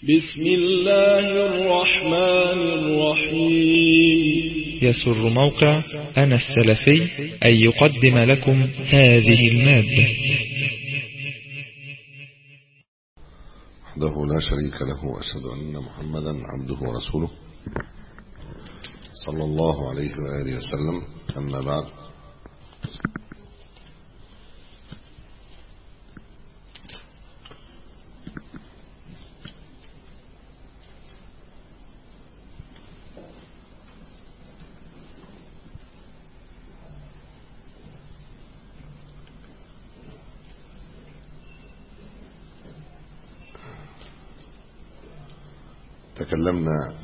بسم الله الرحمن الرحيم يسر موقع أنا السلفي أن يقدم لكم هذه المادة وحده لا شريك له وأشهد أن محمدا عبده ورسوله صلى الله عليه وآله وسلم أما بعد تكلمنا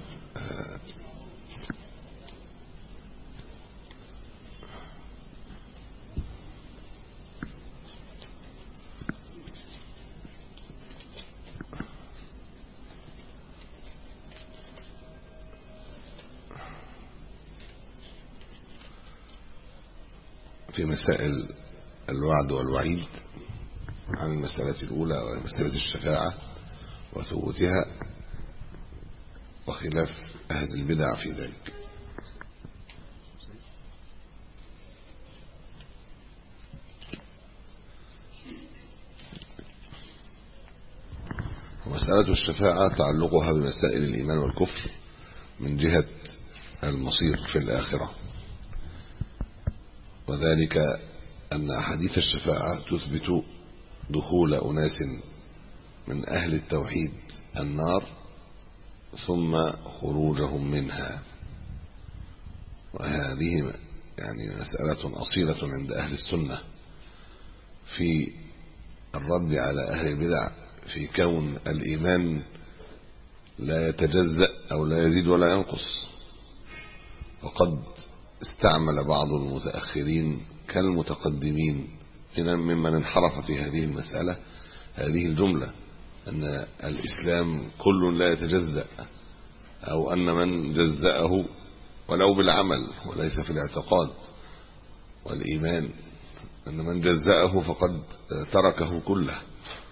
في مسائل الوعد والوعيد عن المسألة الأولى ومسألة الشفاعة وثبوتها وخلاف أهل البدع في ذلك ومسألة الشفاعة تعلقها بمسائل الإيمان والكفر من جهة المصير في الآخرة وذلك أن أحاديث الشفاعة تثبت دخول أناس من أهل التوحيد النار ثم خروجهم منها وهذه يعني مسألة أصيلة عند أهل السنة في الرد على أهل البدع في كون الإيمان لا يتجزأ أو لا يزيد ولا ينقص وقد استعمل بعض المتأخرين كالمتقدمين ممن انحرف في هذه المسألة هذه الجملة أن الإسلام كل لا يتجزأ أو أن من جزأه ولو بالعمل وليس في الاعتقاد والإيمان أن من جزأه فقد تركه كله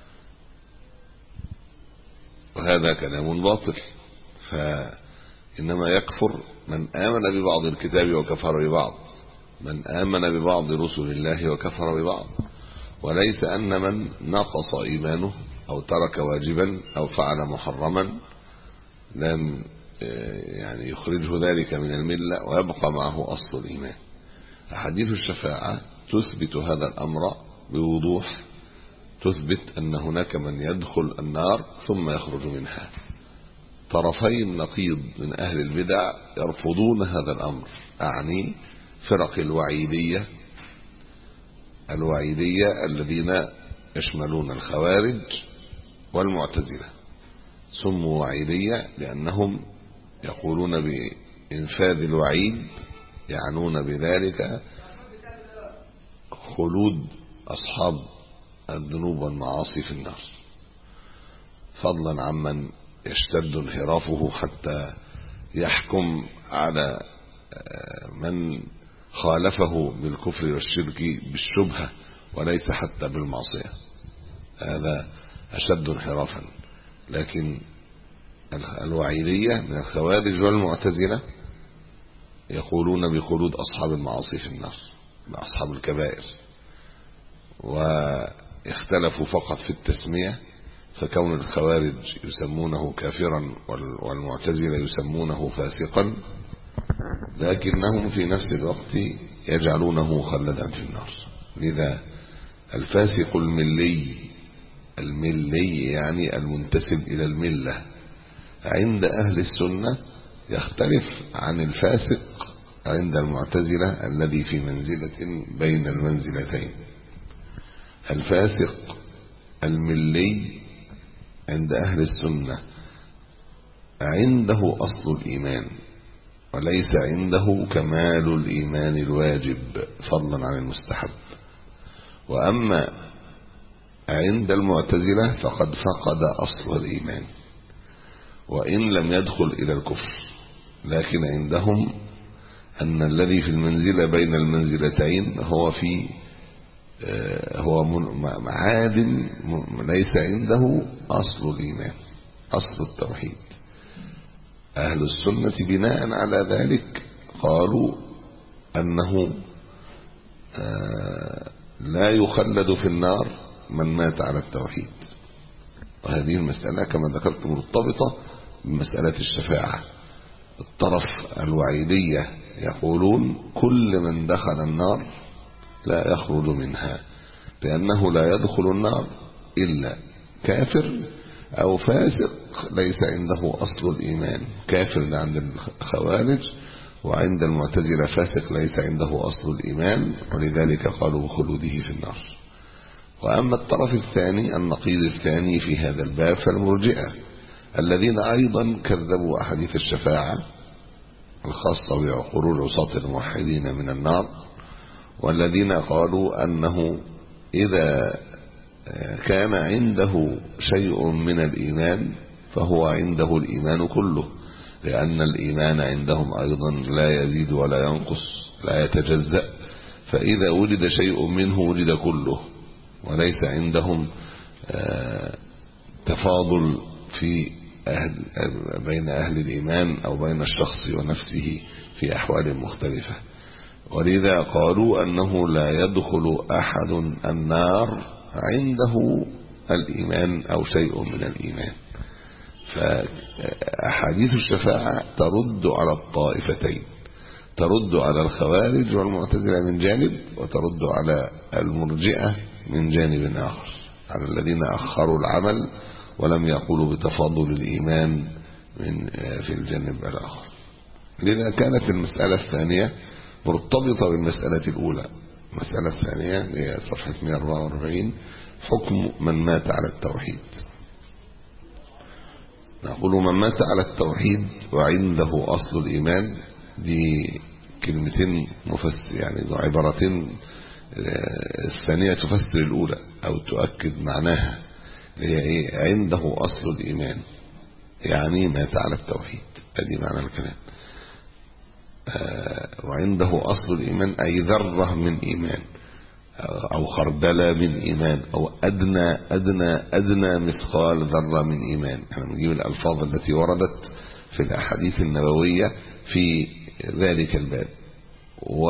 وهذا كلام باطل فإنما يكفر من آمن ببعض الكتاب وكفر ببعض من آمن ببعض رسل الله وكفر ببعض وليس أن من نقص إيمانه أو ترك واجبا أو فعل محرما لم يعني يخرجه ذلك من الملة ويبقى معه أصل الإيمان أحاديث الشفاعة تثبت هذا الأمر بوضوح تثبت أن هناك من يدخل النار ثم يخرج منها طرفي النقيض من أهل البدع يرفضون هذا الأمر أعني فرق الوعيدية الوعيدية الذين يشملون الخوارج والمعتزلة سموا وعيدية لأنهم يقولون بإنفاذ الوعيد يعنون بذلك خلود أصحاب الذنوب والمعاصي في النار فضلا عمن يشتد انحرافه حتى يحكم على من خالفه بالكفر والشرك بالشبهة وليس حتى بالمعصية هذا أشد انحرافا لكن الوعيدية من الخوارج والمعتزلة يقولون بخلود أصحاب المعاصي في النار أصحاب الكبائر واختلفوا فقط في التسمية فكون الخوارج يسمونه كافرا والمعتزلة يسمونه فاسقا لكنهم في نفس الوقت يجعلونه مخلدا في النار لذا الفاسق الملي الملي يعني المنتسب إلى الملة عند أهل السنة يختلف عن الفاسق عند المعتزلة الذي في منزلة بين المنزلتين الفاسق الملي عند أهل السنة عنده أصل الإيمان وليس عنده كمال الإيمان الواجب فضلا عن المستحب وأما عند المعتزلة فقد فقد أصل الإيمان وإن لم يدخل إلى الكفر لكن عندهم أن الذي في المنزلة بين المنزلتين هو في هو معادن ليس عنده أصل الإيمان أصل التوحيد أهل السنة بناء على ذلك قالوا أنه لا يخلد في النار من مات على التوحيد وهذه المسألة كما ذكرت مرتبطة بمسألة الشفاعة الطرف الوعيدية يقولون كل من دخل النار لا يخرج منها لأنه لا يدخل النار إلا كافر أو فاسق ليس عنده أصل الإيمان كافر ده عند الخوارج وعند المعتزلة فاسق ليس عنده أصل الإيمان ولذلك قالوا بخلوده في النار وأما الطرف الثاني النقيض الثاني في هذا الباب فالمرجئة الذين أيضا كذبوا أحاديث الشفاعة الخاصة بخروج عصاة الموحدين من النار والذين قالوا أنه إذا كان عنده شيء من الإيمان فهو عنده الإيمان كله لأن الإيمان عندهم أيضا لا يزيد ولا ينقص لا يتجزأ فإذا وجد شيء منه وجد كله وليس عندهم تفاضل في أهل بين أهل الإيمان أو بين الشخص ونفسه في أحوال مختلفة ولذا قالوا أنه لا يدخل أحد النار عنده الإيمان أو شيء من الإيمان فأحاديث الشفاعة ترد على الطائفتين ترد على الخوارج والمعتزلة من جانب وترد على المرجئة من جانب آخر على الذين أخروا العمل ولم يقولوا بتفاضل الإيمان من في الجانب الآخر لذا كانت المسألة الثانية مرتبطة بالمسألة الأولى المسألة الثانية هي صفحة 144 حكم من مات على التوحيد نقول من مات على التوحيد وعنده أصل الإيمان دي كلمتين مفسر يعني عبارتين الثانية تفسر الأولى أو تؤكد معناها هي إيه عنده أصل الإيمان يعني مات على التوحيد هذه معنى الكلام آه وعنده أصل الإيمان أي ذرة من إيمان أو خردلة من إيمان أو أدنى أدنى أدنى مثقال ذرة من إيمان احنا بنجيب الألفاظ التي وردت في الأحاديث النبوية في ذلك الباب و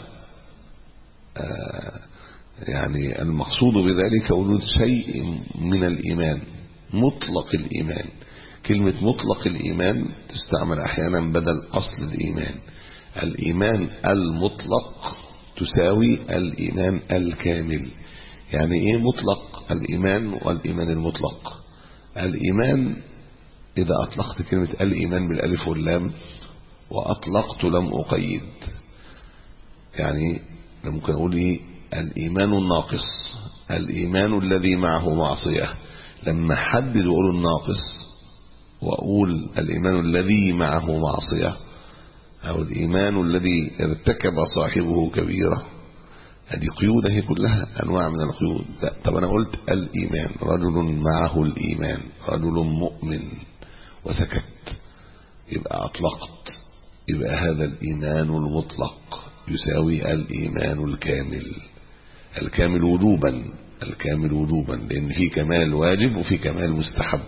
آه يعني المقصود بذلك وجود شيء من الإيمان مطلق الإيمان كلمة مطلق الإيمان تستعمل أحيانا بدل أصل الإيمان الإيمان المطلق تساوي الإيمان الكامل يعني إيه مطلق الإيمان والإيمان المطلق الإيمان إذا أطلقت كلمة الإيمان بالألف واللام وأطلقت لم أقيد يعني ممكن أقول إيه الإيمان الناقص الإيمان الذي معه معصية لما حدد وأقول الناقص وأقول الإيمان الذي معه معصية أو الإيمان الذي ارتكب صاحبه كبيرة هذه قيود هي كلها أنواع من القيود طب أنا قلت الإيمان رجل معه الإيمان رجل مؤمن وسكت يبقى أطلقت يبقى هذا الإيمان المطلق يساوي الإيمان الكامل الكامل وجوبا الكامل وجوبا لأن في كمال واجب وفي كمال مستحب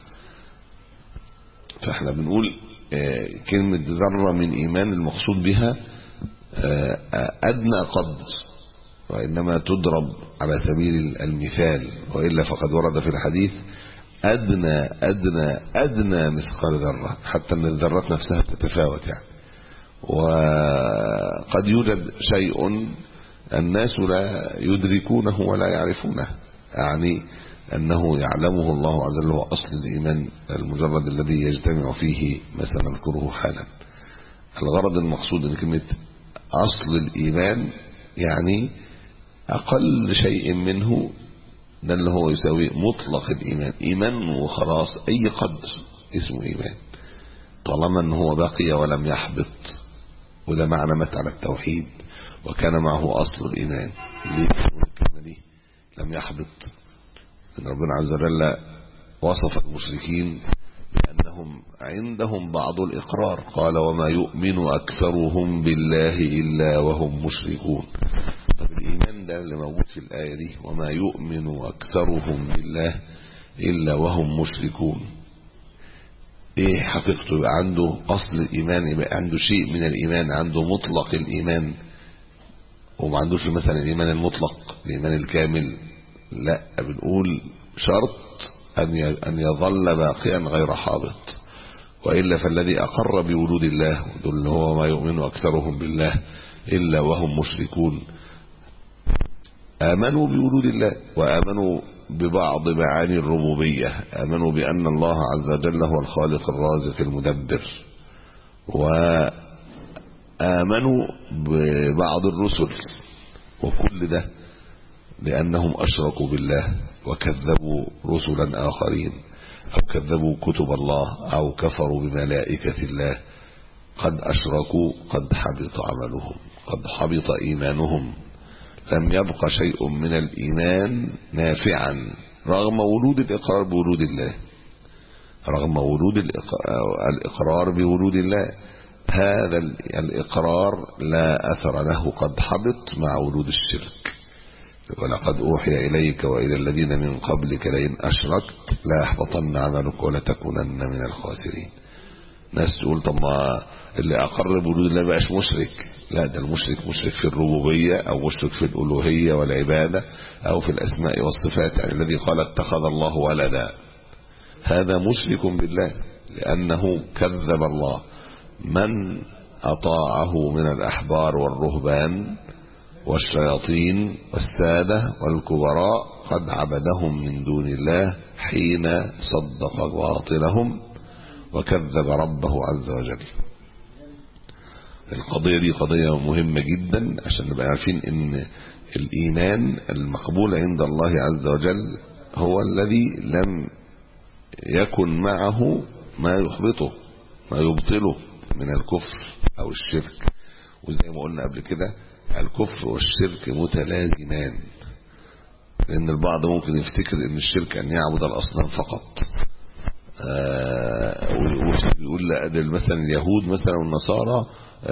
فاحنا بنقول كلمة ذرة من إيمان المقصود بها أدنى قدر وإنما تضرب على سبيل المثال وإلا فقد ورد في الحديث أدنى أدنى أدنى مثقال ذرة حتى أن الذرات نفسها تتفاوت يعني وقد يوجد شيء الناس لا يدركونه ولا يعرفونه يعني أنه يعلمه الله عز وجل هو أصل الإيمان المجرد الذي يجتمع فيه ما سنذكره حالا الغرض المقصود من كلمة أصل الإيمان يعني أقل شيء منه ده اللي هو يساوي مطلق الإيمان إيمان وخلاص أي قدر اسمه إيمان طالما أنه هو بقي ولم يحبط وده معنى مات على التوحيد وكان معه أصل الإيمان ليه الكلمة دي لم يحبط ان ربنا عز وجل وصف المشركين بأنهم عندهم بعض الإقرار قال وما يؤمن أكثرهم بالله إلا وهم مشركون طب الإيمان ده اللي موجود في الآية دي وما يؤمن أكثرهم بالله إلا وهم مشركون ايه حقيقته يبقى عنده اصل الايمان يبقى عنده شيء من الايمان عنده مطلق الايمان وما عندوش مثلا الايمان المطلق الايمان الكامل لا بنقول شرط ان ان يظل باقيا غير حابط والا فالذي اقر بوجود الله دول هو ما يؤمن اكثرهم بالله الا وهم مشركون امنوا بوجود الله وامنوا ببعض معاني الربوبيه امنوا بان الله عز وجل هو الخالق الرازق المدبر وامنوا ببعض الرسل وكل ده لانهم اشركوا بالله وكذبوا رسلا اخرين او كذبوا كتب الله او كفروا بملائكه الله قد اشركوا قد حبط عملهم قد حبط ايمانهم لم يبق شيء من الايمان نافعا رغم وجود الاقرار بوجود الله رغم وجود الاقرار بوجود الله هذا الاقرار لا اثر له قد حبط مع وجود الشرك ولقد اوحي اليك والى الذين من قبلك لئن اشركت لا يحبطن عملك ولتكونن من الخاسرين ناس تقول طب ما اللي اقر بوجود الله بقاش مشرك لا ده المشرك مشرك في الربوبيه او مشرك في الالوهيه والعباده او في الاسماء والصفات يعني الذي قال اتخذ الله ولدا هذا مشرك بالله لانه كذب الله من اطاعه من الاحبار والرهبان والشياطين والساده والكبراء قد عبدهم من دون الله حين صدق باطلهم وكذب ربه عز وجل القضية دي قضية مهمة جدا عشان نبقى عارفين ان الايمان المقبول عند الله عز وجل هو الذي لم يكن معه ما يحبطه ما يبطله من الكفر او الشرك وزي ما قلنا قبل كده الكفر والشرك متلازمان لان البعض ممكن يفتكر ان الشرك ان يعبد الاصنام فقط آه ويقول لا ده مثلا اليهود مثلا والنصارى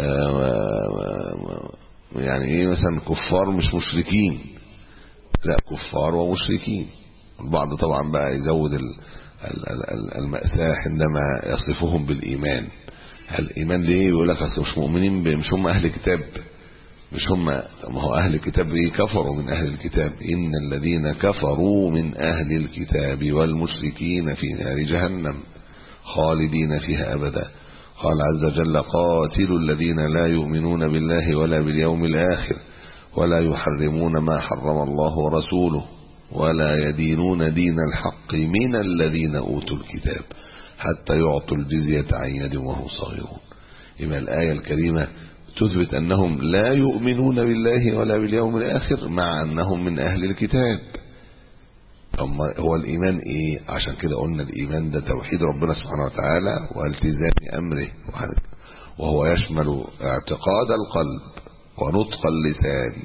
آه يعني ايه مثلا كفار مش مشركين لا كفار ومشركين البعض طبعا بقى يزود المأساة عندما يصفهم بالإيمان الإيمان ليه يقول لك أصل مش مؤمنين مش هم أهل كتاب مش هم ما هو أهل الكتاب إيه كفروا من أهل الكتاب إن الذين كفروا من أهل الكتاب والمشركين في نار جهنم خالدين فيها أبدا قال عز وجل قاتلوا الذين لا يؤمنون بالله ولا باليوم الآخر ولا يحرمون ما حرم الله ورسوله ولا يدينون دين الحق من الذين أوتوا الكتاب حتى يعطوا الجزية عن يد وهم صغيرون إما الآية الكريمة تثبت أنهم لا يؤمنون بالله ولا باليوم الآخر مع أنهم من أهل الكتاب أما هو الإيمان إيه عشان كده قلنا الإيمان ده توحيد ربنا سبحانه وتعالى والتزام أمره وهو يشمل اعتقاد القلب ونطق اللسان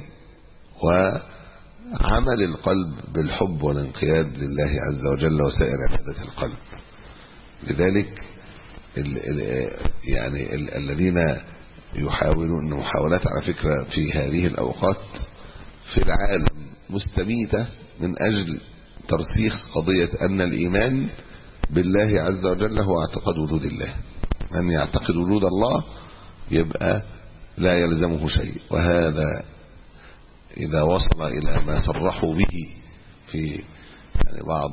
وعمل القلب بالحب والانقياد لله عز وجل وسائر عبادة القلب لذلك ال ال يعني ال الذين يحاولون محاولات على فكرة في هذه الأوقات في العالم مستميتة من أجل ترسيخ قضية أن الإيمان بالله عز وجل هو اعتقاد وجود الله من يعتقد وجود الله يبقى لا يلزمه شيء وهذا إذا وصل إلى ما صرحوا به في يعني بعض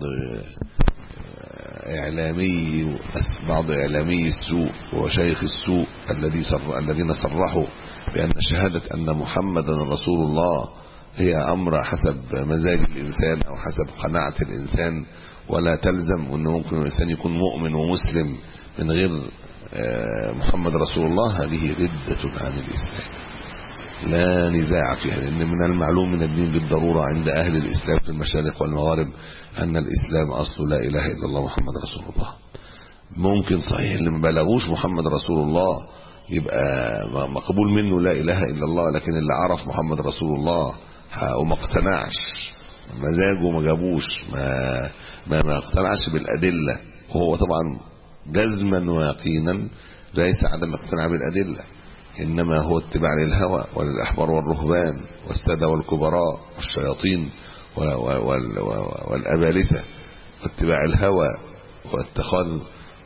إعلامي بعض إعلامي السوء وشيخ السوء الذي صر الذين صرحوا بأن شهادة أن محمدا رسول الله هي أمر حسب مزاج الإنسان أو حسب قناعة الإنسان ولا تلزم أنه ممكن الإنسان يكون مؤمن ومسلم من غير محمد رسول الله هذه ردة عن الإسلام لا نزاع فيها لأن من المعلوم من الدين بالضرورة عند أهل الإسلام في المشارق والمغارب أن الإسلام أصل لا إله إلا الله محمد رسول الله ممكن صحيح اللي ما بلغوش محمد رسول الله يبقى مقبول منه لا إله إلا الله لكن اللي عرف محمد رسول الله وما اقتنعش مزاجه ما جابوش ما ما, ما اقتنعش بالأدلة وهو طبعا جزما ويقينا ليس عدم اقتناع بالأدلة إنما هو اتباع للهوى وللأحبار والرهبان والسادة والكبراء والشياطين والأبالسة واتباع الهوى واتخاذ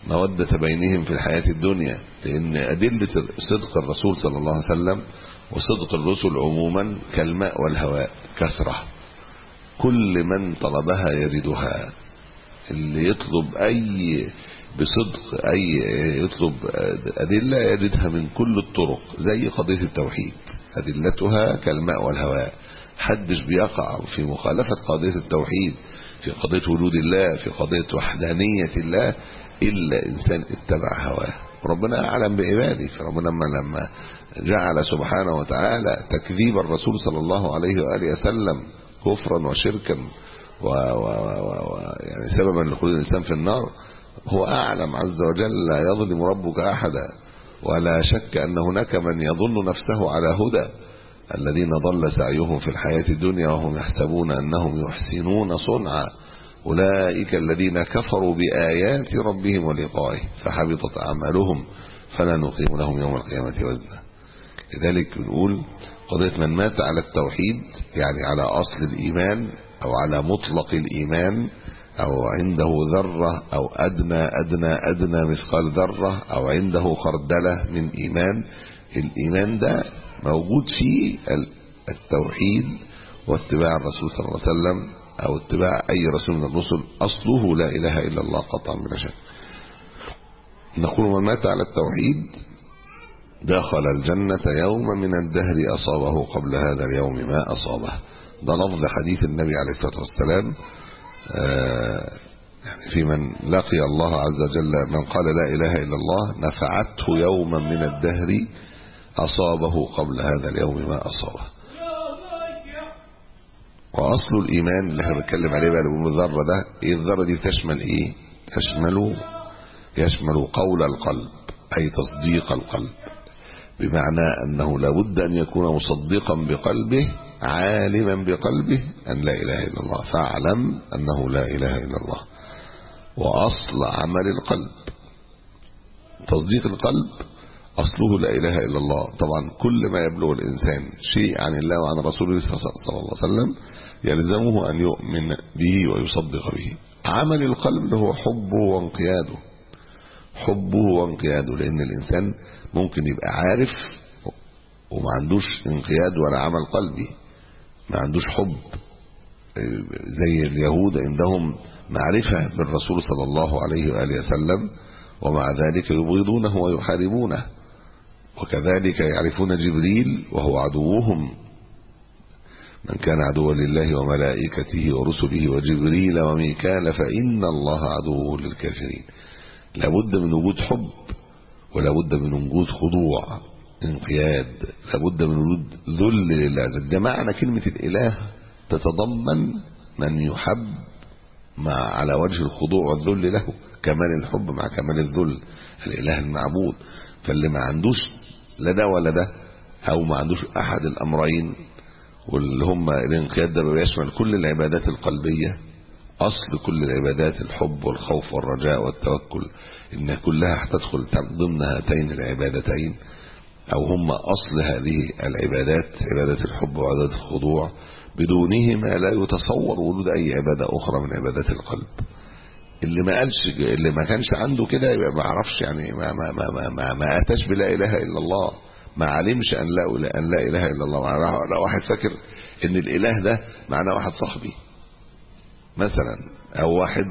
مودة بينهم في الحياة الدنيا لأن أدلة صدق الرسول صلى الله عليه وسلم وصدق الرسل عموما كالماء والهواء كثرة كل من طلبها يجدها اللي يطلب أي بصدق أي يطلب أدلة يجدها من كل الطرق زي قضية التوحيد أدلتها كالماء والهواء حدش بيقع في مخالفة قضية التوحيد في قضية وجود الله في قضية وحدانية الله إلا إنسان اتبع هواه ربنا أعلم بعباده فربنا لما, لما جعل سبحانه وتعالى تكذيب الرسول صلى الله عليه وآله وسلم كفرا وشركا و و و و يعني سببا لخلود الإنسان في النار هو أعلم عز وجل لا يظلم ربك أحدا ولا شك أن هناك من يظن نفسه على هدى الذين ضل سعيهم في الحياة الدنيا وهم يحسبون أنهم يحسنون صنعا أولئك الذين كفروا بآيات ربهم ولقائه فحبطت أعمالهم فلا نقيم لهم يوم القيامة وزنا لذلك نقول قضية من مات على التوحيد يعني على أصل الإيمان أو على مطلق الإيمان أو عنده ذرة أو أدنى أدنى أدنى مثقال ذرة أو عنده خردلة من إيمان الإيمان ده موجود فيه التوحيد واتباع الرسول صلى الله عليه وسلم أو اتباع أي رسول من الرسل أصله لا إله إلا الله قطعا بلا شك نقول من مات على التوحيد دخل الجنة يوم من الدهر أصابه قبل هذا اليوم ما أصابه ده لفظ حديث النبي عليه الصلاة والسلام آه يعني في من لقي الله عز وجل من قال لا إله إلا الله نفعته يوما من الدهر أصابه قبل هذا اليوم ما أصابه وأصل الإيمان اللي احنا بنتكلم عليه بقى اللي الذرة ده إيه الذرة دي بتشمل إيه تشمل يشمل قول القلب أي تصديق القلب بمعنى أنه لابد أن يكون مصدقا بقلبه عالما بقلبه أن لا إله إلا الله فاعلم أنه لا إله إلا الله وأصل عمل القلب تصديق القلب أصله لا إله إلا الله طبعا كل ما يبلغ الإنسان شيء عن الله وعن رسوله صلى الله عليه وسلم يلزمه أن يؤمن به ويصدق به عمل القلب اللي هو حبه وانقياده حبه وانقياده لأن الإنسان ممكن يبقى عارف وما عندوش انقياد ولا عمل قلبي ما عندوش حب زي اليهود عندهم معرفة بالرسول صلى الله عليه وآله وسلم ومع ذلك يبغضونه ويحاربونه وكذلك يعرفون جبريل وهو عدوهم من كان عدوا لله وملائكته ورسله وجبريل وميكال فإن الله عدو للكافرين لابد من وجود حب ولابد من وجود خضوع انقياد لابد من وجود ذل لله ده معنى كلمة الإله تتضمن من يحب مع على وجه الخضوع والذل له كمال الحب مع كمال الذل الإله المعبود فاللي ما عندوش لا ده ولا ده أو ما عندوش أحد الأمرين واللي هم الانقياد ده بيشمل كل العبادات القلبية أصل كل العبادات الحب والخوف والرجاء والتوكل إن كلها هتدخل ضمن هاتين العبادتين أو هم أصل هذه العبادات عبادة الحب وعبادة الخضوع بدونهما لا يتصور وجود أي عبادة أخرى من عبادات القلب اللي ما قالش اللي ما كانش عنده كده يبقى ما عرفش يعني ما ما ما ما, ما, ما اتاش بلا اله الا الله ما علمش ان لا ان لا اله الا الله لا واحد فاكر ان الاله ده معناه واحد صاحبي مثلا او واحد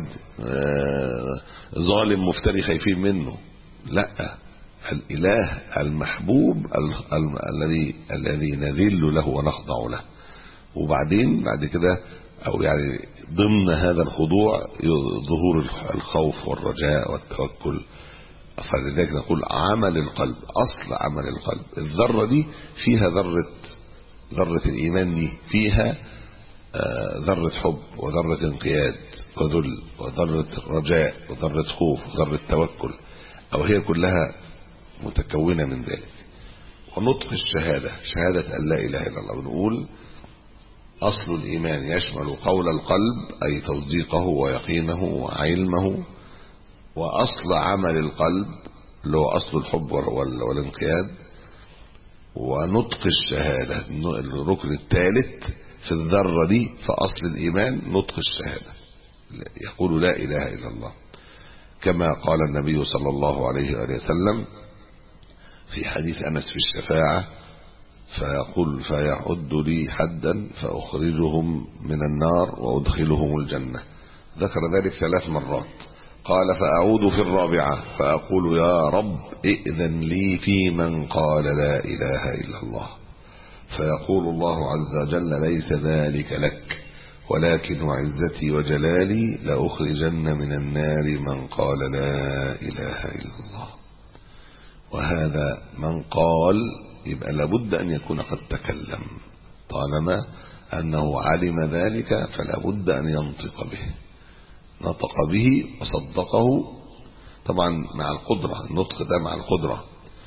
ظالم مفتري خايفين منه لا الاله المحبوب الذي الذي نذل له ونخضع له وبعدين بعد كده او يعني ضمن هذا الخضوع ظهور الخوف والرجاء والتوكل فلذلك نقول عمل القلب اصل عمل القلب الذره دي فيها ذره ذره الايمان دي فيها ذره حب وذره انقياد وذل وذره رجاء وذره خوف وذره توكل او هي كلها متكونه من ذلك ونطق الشهاده شهاده ان لا اله الا الله بنقول أصل الإيمان يشمل قول القلب أي تصديقه ويقينه وعلمه وأصل عمل القلب اللي هو أصل الحب والانقياد ونطق الشهادة الركن الثالث في الذرة دي في أصل الإيمان نطق الشهادة يقول لا إله إلا الله كما قال النبي صلى الله عليه وآله وسلم في حديث أنس في الشفاعة فيقول فيعد لي حدا فأخرجهم من النار وأدخلهم الجنة ذكر ذلك ثلاث مرات قال فأعود في الرابعة فأقول يا رب ائذن لي في من قال لا إله إلا الله فيقول الله عز وجل ليس ذلك لك ولكن وعزتي وجلالي لأخرجن من النار من قال لا إله إلا الله وهذا من قال يبقى لابد أن يكون قد تكلم طالما أنه علم ذلك فلا بد أن ينطق به نطق به وصدقه طبعا مع القدرة النطق ده مع القدرة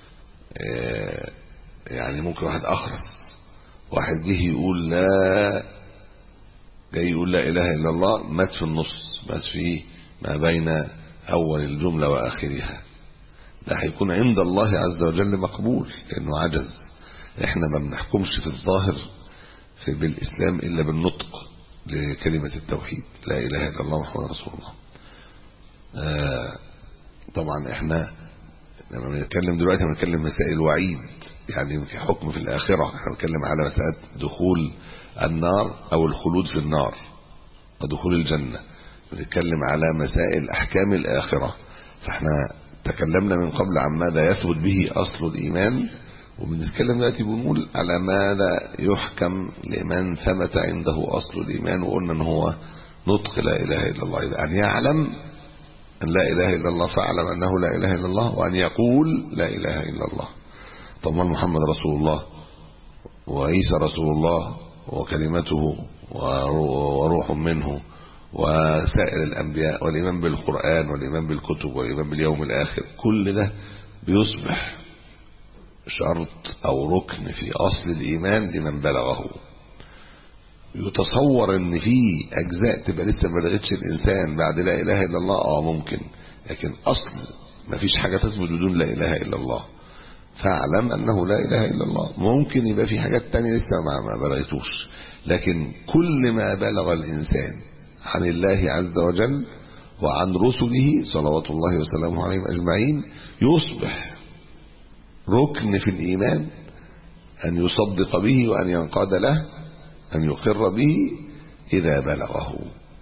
يعني ممكن واحد أخرس واحد جه يقول لا جاي يقول لا إله إلا الله مات في النص مات في ما بين أول الجملة وآخرها ده هيكون عند الله عز وجل مقبول لأنه عجز احنا ما بنحكمش في الظاهر في بالإسلام إلا بالنطق لكلمة التوحيد لا إله إلا الله محمد رسول الله آه طبعا احنا لما بنتكلم دلوقتي بنتكلم مسائل وعيد يعني حكم في الآخرة احنا بنتكلم على مسألة دخول النار أو الخلود في النار ودخول الجنة بنتكلم على مسائل أحكام الآخرة فاحنا تكلمنا من قبل عن ماذا يثبت به أصل الإيمان وبنتكلم دلوقتي بنقول على ماذا يحكم لمن ثبت عنده أصل الإيمان وقلنا ان هو نطق لا إله إلا الله يبقى أن يعلم أن لا إله إلا الله فاعلم أنه لا إله إلا الله وأن يقول لا إله إلا الله طبعا محمد رسول الله وعيسى رسول الله وكلمته وروح منه وسائر الأنبياء والإيمان بالقرآن والإيمان بالكتب والإيمان باليوم الآخر كل ده بيصبح شرط أو ركن في أصل الإيمان لمن بلغه يتصور ان في اجزاء تبقى لسه ما بلغتش الانسان بعد لا اله الا الله اه ممكن لكن اصل ما فيش حاجه تثبت بدون لا اله الا الله فاعلم انه لا اله الا الله ممكن يبقى في حاجات تانية لسه ما بلغتوش لكن كل ما بلغ الانسان عن الله عز وجل وعن رسله صلوات الله وسلامه عليهم اجمعين يصبح ركن في الايمان ان يصدق به وان ينقاد له أن يقر به إذا بلغه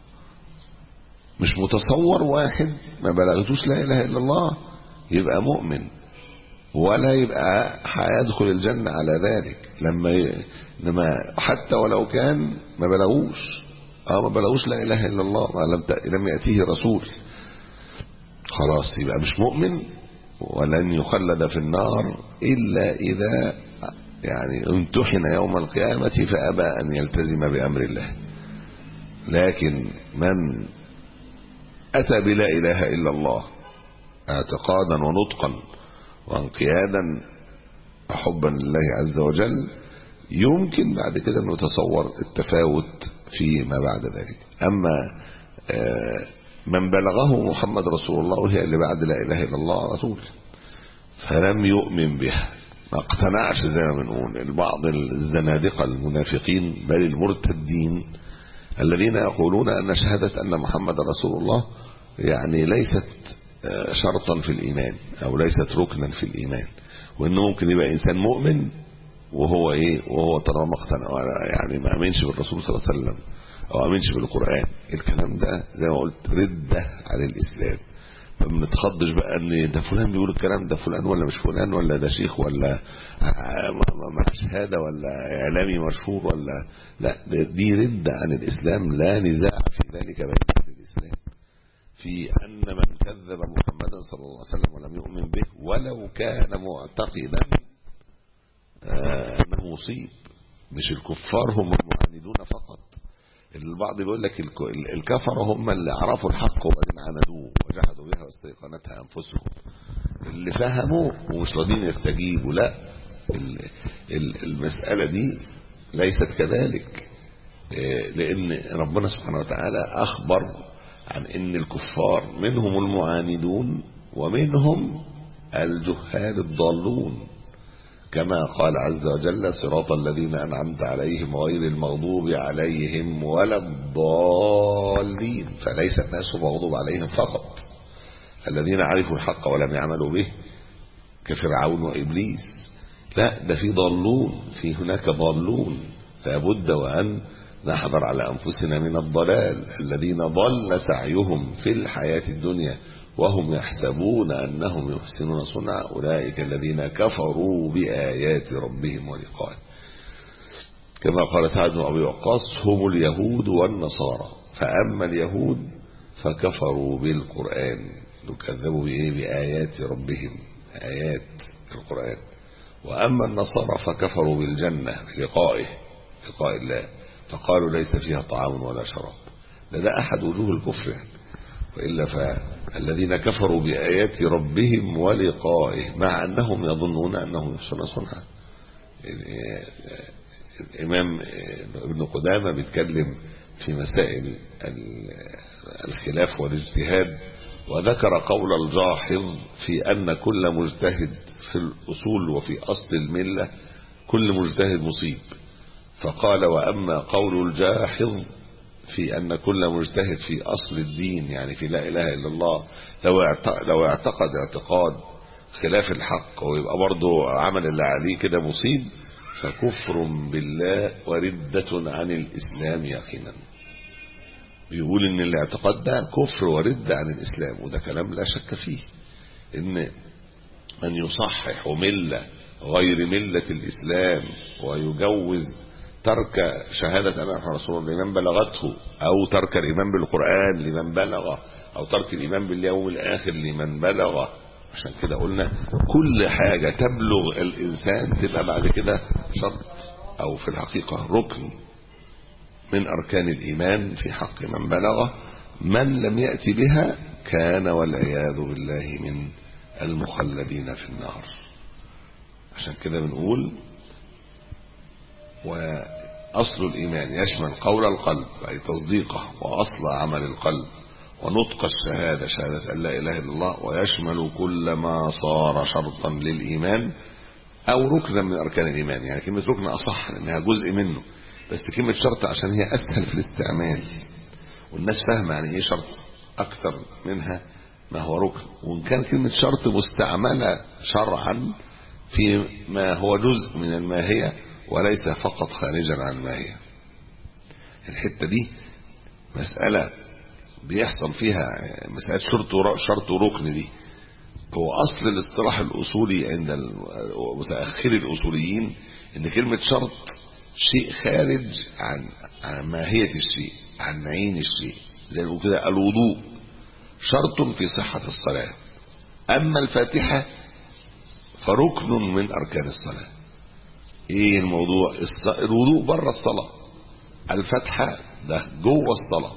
مش متصور واحد ما بلغتوش لا إله إلا الله يبقى مؤمن ولا يبقى هيدخل الجنة على ذلك لما ي... لما حتى ولو كان ما بلغوش اه ما بلغوش لا إله إلا الله ما لم, ت... لم يأتيه رسول خلاص يبقى مش مؤمن ولن يخلد في النار إلا إذا يعني امتحن يوم القيامة فأبى أن يلتزم بأمر الله لكن من أتى بلا إله إلا الله اعتقادا ونطقا وانقيادا حبا لله عز وجل يمكن بعد كده أن يتصور التفاوت فيما بعد ذلك أما من بلغه محمد رسول الله وهي اللي بعد لا إله إلا الله رسول فلم يؤمن بها ما اقتنعش زي ما بنقول البعض الزنادقة المنافقين بل المرتدين الذين يقولون أن شهادة أن محمد رسول الله يعني ليست شرطا في الإيمان أو ليست ركنا في الإيمان وإنه ممكن يبقى إنسان مؤمن وهو إيه وهو طالما اقتنع يعني ما أمنش بالرسول صلى الله عليه وسلم أو أمنش بالقرآن الكلام ده زي ما قلت ردة على الإسلام ما بنتخضش بقى ان ده فلان بيقول الكلام ده فلان ولا مش فلان ولا ده شيخ ولا ما شهاده ولا اعلامي مشهور ولا لا دي ردة عن الاسلام لا نزاع في ذلك بين اهل الاسلام في ان من كذب محمدا صلى الله عليه وسلم ولم يؤمن به ولو كان معتقدا انه مصيب مش الكفار هم المعاندون فقط البعض بيقول لك الكفر هم اللي عرفوا الحق وبعدين عاندوه وجحدوا بها واستيقنتها انفسهم اللي فهموا ومش راضيين يستجيبوا لا المسألة دي ليست كذلك لأن ربنا سبحانه وتعالى أخبر عن أن الكفار منهم المعاندون ومنهم الجهال الضالون كما قال عز وجل صراط الذين أنعمت عليهم غير المغضوب عليهم ولا الضالين فليس الناس مغضوب عليهم فقط الذين عرفوا الحق ولم يعملوا به كفرعون وإبليس لا ده في ضالون في هناك ضالون لابد وأن نحذر على أنفسنا من الضلال الذين ضل سعيهم في الحياة الدنيا وهم يحسبون أنهم يحسنون صنعا أولئك الذين كفروا بآيات ربهم ولقائه كما قال سعد بن أبي وقاص هم اليهود والنصارى فأما اليهود فكفروا بالقرآن كذبوا بإيه بآيات ربهم آيات القرآن وأما النصارى فكفروا بالجنة بلقائه لقاء الله فقالوا ليس فيها طعام ولا شراب ده, ده أحد وجوه الكفر يعني وإلا فالذين كفروا بآيات ربهم ولقائه مع أنهم يظنون أنهم يحسنون صنعا الإمام ابن قدامة بيتكلم في مسائل الخلاف والاجتهاد وذكر قول الجاحظ في أن كل مجتهد في الأصول وفي أصل الملة كل مجتهد مصيب فقال وأما قول الجاحظ في أن كل مجتهد في أصل الدين يعني في لا إله إلا الله لو لو اعتقد اعتقاد خلاف الحق ويبقى برضه عمل اللي عليه كده مصيب فكفر بالله وردة عن الإسلام يقينا بيقول ان الاعتقاد ده كفر ورد عن الإسلام وده كلام لا شك فيه ان من يصحح ملة غير ملة الإسلام ويجوز ترك شهادة أن محمد رسول الله لمن بلغته أو ترك الإيمان بالقرآن لمن بلغه أو ترك الإيمان باليوم الآخر لمن بلغه عشان كده قلنا كل حاجة تبلغ الإنسان تبقى بعد كده شرط أو في الحقيقة ركن من أركان الإيمان في حق من بلغه من لم يأتي بها كان والعياذ بالله من المخلدين في النار عشان كده بنقول وأصل الإيمان يشمل قول القلب أي تصديقه وأصل عمل القلب ونطق الشهادة شهادة أن لا إله إلا الله ويشمل كل ما صار شرطا للإيمان أو ركنا من أركان الإيمان يعني كلمة ركن أصح لأنها جزء منه بس كلمة شرط عشان هي أسهل في الاستعمال والناس فاهمة يعني إيه شرط أكثر منها ما هو ركن وإن كان كلمة شرط مستعملة شرعا في ما هو جزء من الماهية وليس فقط خارجا عن الماهية الحتة دي مسألة بيحصل فيها مسألة شرط شرط وركن دي هو أصل الاصطلاح الأصولي عند متأخري الأصوليين إن كلمة شرط شيء خارج عن عن ماهية الشيء عن عين الشيء زي ما كده الوضوء شرط في صحة الصلاة أما الفاتحة فركن من أركان الصلاة إيه الموضوع الوضوء بره الصلاة الفتحة ده جوه الصلاة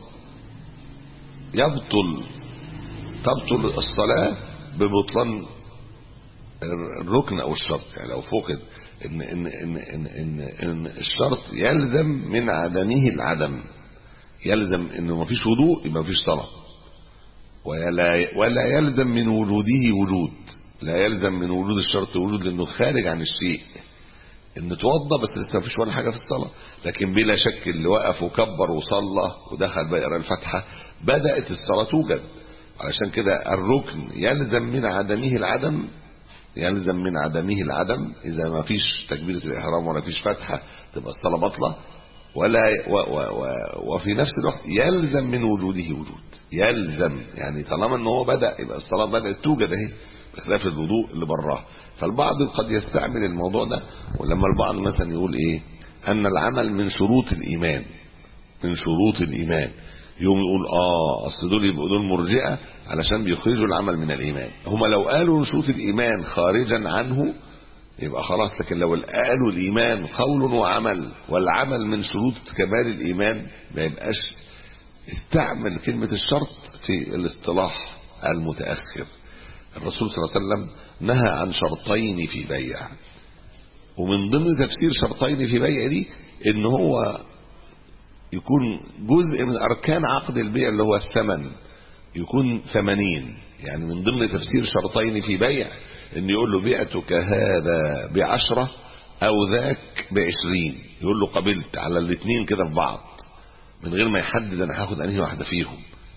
يبطل تبطل الصلاة ببطلان الركن او الشرط يعني لو فقد ان ان ان ان, إن, إن الشرط يلزم من عدمه العدم يلزم انه ما فيش وضوء يبقى ما فيش صلاه ولا ولا يلزم من وجوده وجود لا يلزم من وجود الشرط وجود لانه خارج عن الشيء ان توضى بس لسه ما فيش ولا حاجه في الصلاه لكن بلا شك اللي وقف وكبر وصلى ودخل بقى يقرا الفاتحه بدات الصلاه توجد علشان كده الركن يلزم من عدمه العدم يلزم من عدمه العدم اذا ما فيش تكبيره الاحرام ولا فيش فتحه تبقى الصلاه باطله ولا و و و وفي نفس الوقت يلزم من وجوده وجود يلزم يعني طالما ان هو بدا يبقى الصلاه بدات توجد اهي بخلاف الوضوء اللي براه فالبعض قد يستعمل الموضوع ده ولما البعض مثلا يقول ايه ان العمل من شروط الايمان من شروط الايمان يوم يقول اه اصل دول يبقوا دول مرجئه علشان بيخرجوا العمل من الايمان هم لو قالوا شروط الايمان خارجا عنه يبقى خلاص لكن لو قالوا الايمان قول وعمل والعمل من شروط كمال الايمان ما يبقاش استعمل كلمه الشرط في الاصطلاح المتاخر الرسول صلى الله عليه وسلم نهى عن شرطين في بيع ومن ضمن تفسير شرطين في بيع دي ان هو يكون جزء من اركان عقد البيع اللي هو الثمن يكون ثمانين يعني من ضمن تفسير شرطين في بيع ان يقول له بعتك هذا بعشرة او ذاك بعشرين يقول له قبلت على الاثنين كده في بعض من غير ما يحدد انا هاخد انهي واحدة فيهم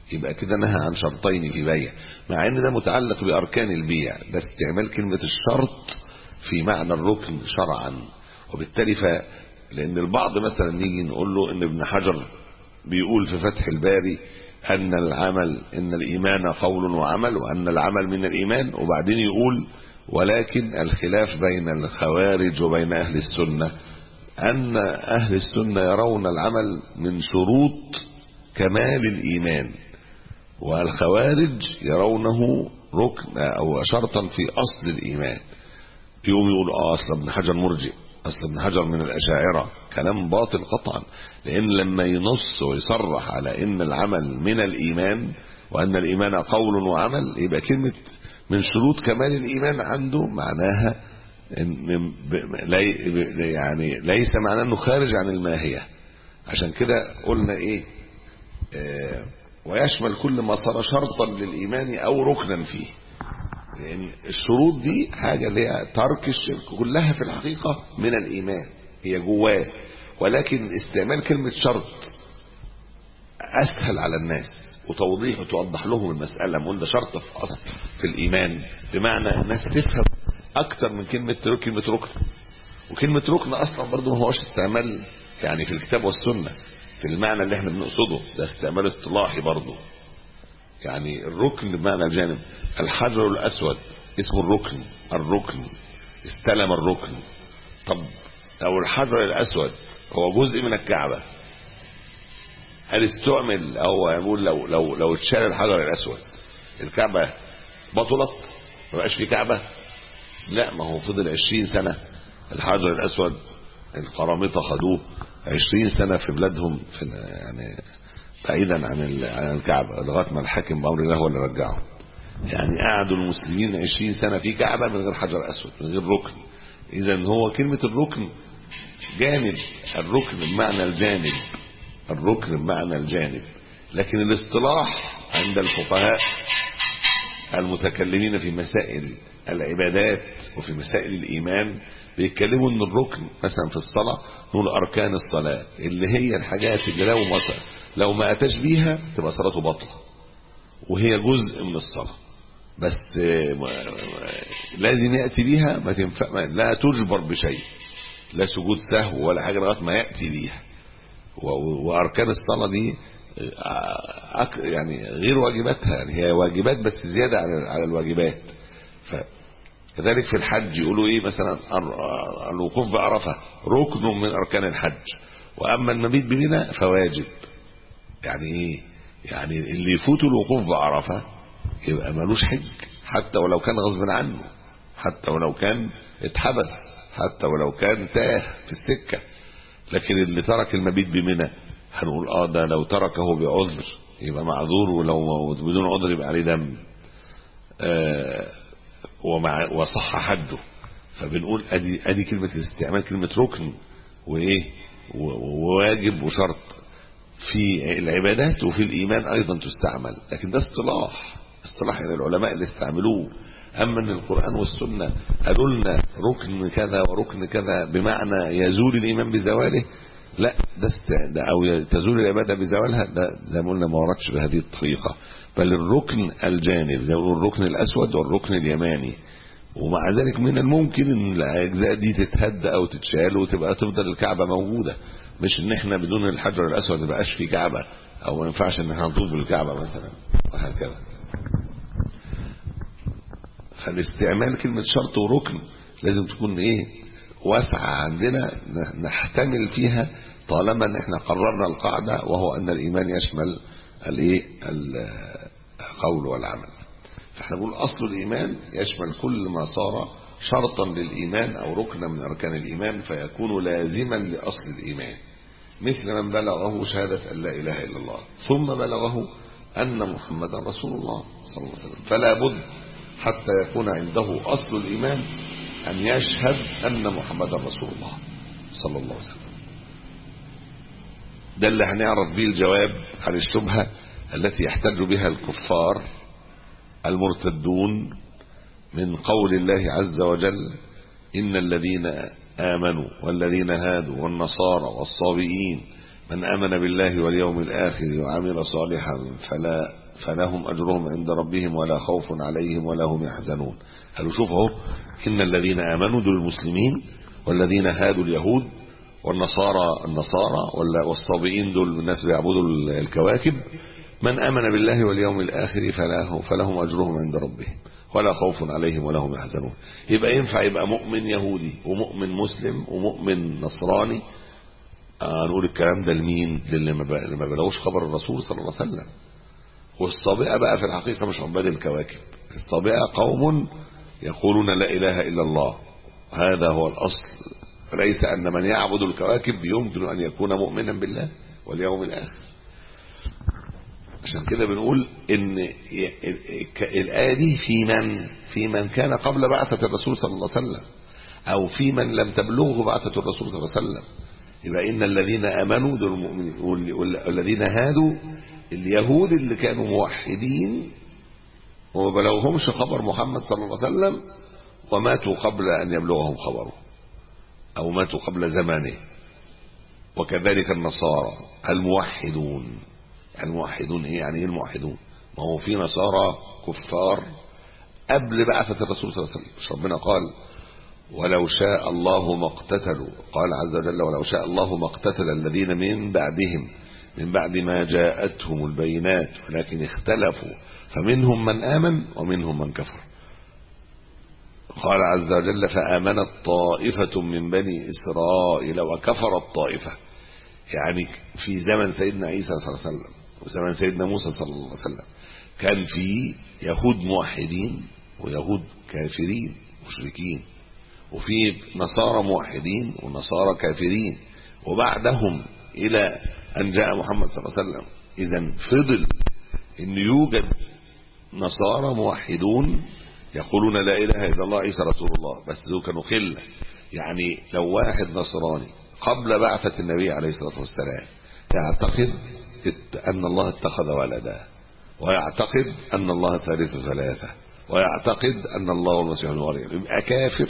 يبقى كده نهى عن شرطين في بيع مع ان ده متعلق باركان البيع ده استعمال كلمة الشرط في معنى الركن شرعا وبالتالي ف لان البعض مثلا نيجي نقول له ان ابن حجر بيقول في فتح الباري ان العمل ان الايمان قول وعمل وان العمل من الايمان وبعدين يقول ولكن الخلاف بين الخوارج وبين اهل السنه ان اهل السنه يرون العمل من شروط كمال الايمان والخوارج يرونه ركن او شرطا في اصل الايمان يقوم يقول اه اصل ابن حجر مرجئ اصل ابن حجر من الاشاعره كلام باطل قطعا لان لما ينص ويصرح على ان العمل من الايمان وان الايمان قول وعمل يبقى كلمه من شروط كمال الايمان عنده معناها إن لي يعني ليس معناه انه خارج عن الماهيه عشان كده قلنا ايه آه ويشمل كل ما صار شرطا للايمان او ركنا فيه لان الشروط دي حاجه اللي هي ترك الشرك كلها في الحقيقه من الايمان هي جواه ولكن استعمال كلمه شرط اسهل على الناس وتوضيح وتوضح لهم المساله نقول ده شرط في اصل في الايمان بمعنى الناس تفهم اكتر من كلمه كلمه ركن وكلمه ركن اصلا برضه ما هوش استعمال يعني في الكتاب والسنه في المعنى اللي احنا بنقصده ده استعمال اصطلاحي برضه يعني الركن بمعنى الجانب الحجر الاسود اسمه الركن الركن استلم الركن طب لو الحجر الاسود هو جزء من الكعبه هل استعمل او يقول لو لو لو اتشال الحجر الاسود الكعبه بطلت ما بقاش في كعبه لا ما هو فضل 20 سنه الحجر الاسود القرامطه خدوه 20 سنه في بلادهم في يعني بعيدا عن عن الكعبه لغايه ما الحاكم بامر الله هو اللي رجعه يعني قعدوا المسلمين 20 سنه في كعبه من غير حجر اسود من غير ركن اذا هو كلمه الركن جانب الركن بمعنى الجانب الركن بمعنى الجانب لكن الاصطلاح عند الفقهاء المتكلمين في مسائل العبادات وفي مسائل الايمان بيتكلموا ان الركن مثلا في الصلاه نقول اركان الصلاه اللي هي الحاجات اللي لو ما لو ما اتاش بيها تبقى صلاته باطله وهي جزء من الصلاه بس لازم ياتي بيها ما تنفع لا تجبر بشيء لا سجود سهو ولا حاجه لغايه ما ياتي بيها واركان الصلاه دي يعني غير واجباتها يعني هي واجبات بس زياده على على الواجبات كذلك في الحج يقولوا ايه مثلا الوقوف بعرفه ركن من اركان الحج واما المبيت بمنى فواجب يعني ايه يعني اللي يفوته الوقوف بعرفه يبقى ملوش حج حتى ولو كان غصب عنه حتى ولو كان اتحبس حتى ولو كان تاه في السكه لكن اللي ترك المبيت بمنى هنقول اه ده لو تركه بعذر يبقى معذور ولو بدون عذر يبقى عليه دم آه ومع وصح حده فبنقول ادي ادي كلمه الاستعمال كلمه ركن وايه وواجب وشرط في العبادات وفي الايمان ايضا تستعمل لكن ده اصطلاح اصطلاح يعني العلماء اللي استعملوه اما ان القران والسنه قالوا لنا ركن كذا وركن كذا بمعنى يزول الايمان بزواله لا ده, ده او تزول العباده بزوالها ده زي ما قلنا ما وردش بهذه الطريقه بل الركن الجانب زي ما الركن الاسود والركن اليماني ومع ذلك من الممكن ان الاجزاء دي تتهد او تتشال وتبقى تفضل الكعبه موجوده مش ان احنا بدون الحجر الاسود ما بقاش في كعبه او ما ينفعش ان احنا نطوف بالكعبه مثلا وهكذا فالاستعمال كلمه شرط وركن لازم تكون ايه واسعه عندنا نحتمل فيها طالما ان احنا قررنا القاعده وهو ان الايمان يشمل الايه القول والعمل فاحنا نقول اصل الايمان يشمل كل ما صار شرطا للايمان او ركنا من اركان الايمان فيكون لازما لاصل الايمان مثل من بلغه شهاده ان لا اله الا الله ثم بلغه ان محمدا رسول الله صلى الله عليه وسلم فلا بد حتى يكون عنده اصل الايمان ان يشهد ان محمدا رسول الله صلى الله عليه وسلم ده اللي هنعرف بيه الجواب عن الشبهة التي يحتج بها الكفار المرتدون من قول الله عز وجل إن الذين آمنوا والذين هادوا والنصارى والصابئين من آمن بالله واليوم الآخر وعمل صالحا فلا فلهم أجرهم عند ربهم ولا خوف عليهم ولا هم يحزنون قالوا شوفوا إن الذين آمنوا دول المسلمين والذين هادوا اليهود والنصارى النصارى والصابئين دول الناس بيعبدوا الكواكب من آمن بالله واليوم الآخر فله فلهم أجرهم عند ربهم ولا خوف عليهم ولا هم يحزنون يبقى ينفع يبقى مؤمن يهودي ومؤمن مسلم ومؤمن نصراني آه نقول الكلام ده لمين للي ما بلغوش خبر الرسول صلى الله عليه وسلم والصابئة بقى في الحقيقة مش عباد الكواكب الصابئة قوم يقولون لا إله إلا الله هذا هو الأصل فليس أن من يعبد الكواكب يمكن أن يكون مؤمنا بالله واليوم الآخر عشان كده بنقول ان الآية دي في من في من كان قبل بعثة الرسول صلى الله عليه وسلم او في من لم تبلغه بعثة الرسول صلى الله عليه وسلم يبقى ان الذين امنوا دول المؤمنين والذين هادوا اليهود اللي كانوا موحدين وما بلغهمش خبر محمد صلى الله عليه وسلم وماتوا قبل ان يبلغهم خبره او ماتوا قبل زمانه وكذلك النصارى الموحدون الموحدون ايه يعني ايه الموحدون ما هو في نصارى كفار قبل بعثة الرسول صلى الله عليه وسلم مش ربنا قال ولو شاء الله ما اقتتلوا قال عز وجل ولو شاء الله ما اقتتل الذين من بعدهم من بعد ما جاءتهم البينات ولكن اختلفوا فمنهم من آمن ومنهم من كفر قال عز وجل فآمنت طائفة من بني إسرائيل وكفرت طائفة يعني في زمن سيدنا عيسى صلى الله عليه وسلم وزمن سيدنا موسى صلى الله عليه وسلم كان في يهود موحدين ويهود كافرين مشركين وفي نصارى موحدين ونصارى كافرين وبعدهم إلى أن جاء محمد صلى الله عليه وسلم إذا فضل أن يوجد نصارى موحدون يقولون لا إله إلا الله عيسى رسول الله بس دول كانوا قلة يعني لو واحد نصراني قبل بعثة النبي عليه الصلاة والسلام يعتقد أن الله اتخذ ولدا ويعتقد أن الله ثالث ثلاثة ويعتقد أن الله المسيح المريم يبقى كافر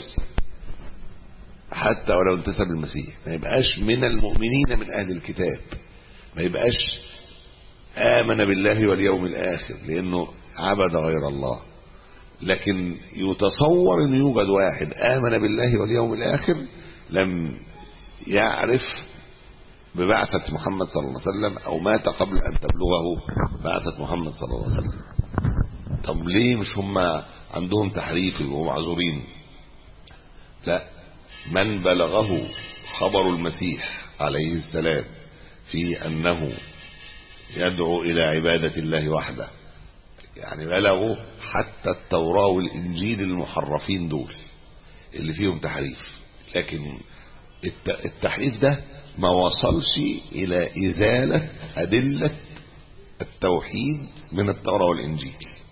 حتى ولو انتسب المسيح ما يبقاش من المؤمنين من أهل الكتاب ما يبقاش آمن بالله واليوم الآخر لأنه عبد غير الله لكن يتصور أن يوجد واحد آمن بالله واليوم الآخر لم يعرف ببعثة محمد صلى الله عليه وسلم أو مات قبل أن تبلغه بعثة محمد صلى الله عليه وسلم طب ليه مش هم عندهم تحريف ومعذورين لا من بلغه خبر المسيح عليه السلام في أنه يدعو إلى عبادة الله وحده يعني بلغوا حتى التوراة والإنجيل المحرفين دول اللي فيهم تحريف لكن التحريف ده ما وصلش إلى إزالة أدلة التوحيد من التوراة والإنجيل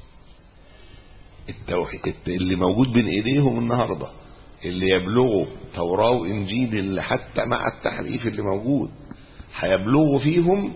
التوحيد اللي موجود بين إيديهم النهاردة اللي يبلغوا توراة وإنجيل اللي حتى مع التحريف اللي موجود هيبلغوا فيهم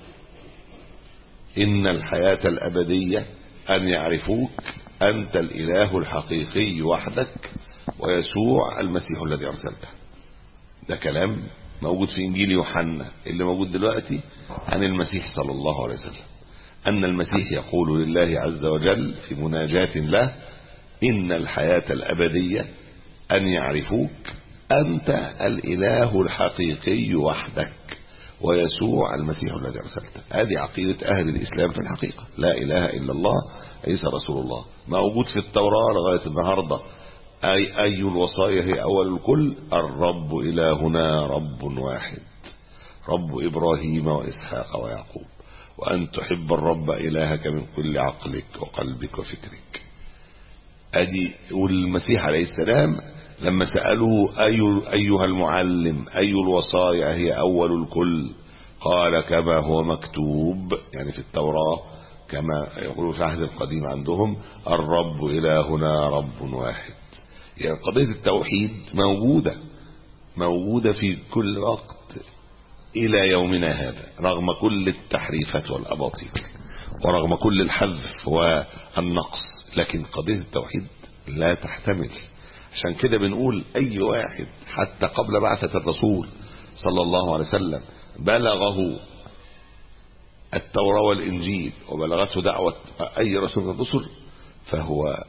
إن الحياة الأبدية أن يعرفوك أنت الإله الحقيقي وحدك ويسوع المسيح الذي أرسلته ده كلام موجود في إنجيل يوحنا اللي موجود دلوقتي عن المسيح صلى الله عليه وسلم أن المسيح يقول لله عز وجل في مناجاة له إن الحياة الأبدية أن يعرفوك أنت الإله الحقيقي وحدك ويسوع المسيح الذي أرسلته هذه عقيدة أهل الإسلام في الحقيقة لا إله إلا الله عيسى رسول الله موجود في التوراة لغاية النهاردة أي أي الوصايا هي أول الكل الرب إلهنا رب واحد رب إبراهيم وإسحاق ويعقوب وأن تحب الرب إلهك من كل عقلك وقلبك وفكرك أدي والمسيح عليه السلام لما سألوه أي أيها المعلم أي الوصايا هي أول الكل قال كما هو مكتوب يعني في التوراة كما يقول في العهد القديم عندهم الرب إلهنا رب واحد يعني قضية التوحيد موجودة موجودة في كل وقت إلى يومنا هذا رغم كل التحريفات والأباطيل ورغم كل الحذف والنقص لكن قضية التوحيد لا تحتمل عشان كده بنقول أي واحد حتى قبل بعثة الرسول صلى الله عليه وسلم بلغه التوراة والإنجيل وبلغته دعوة أي رسول من الرسل فهو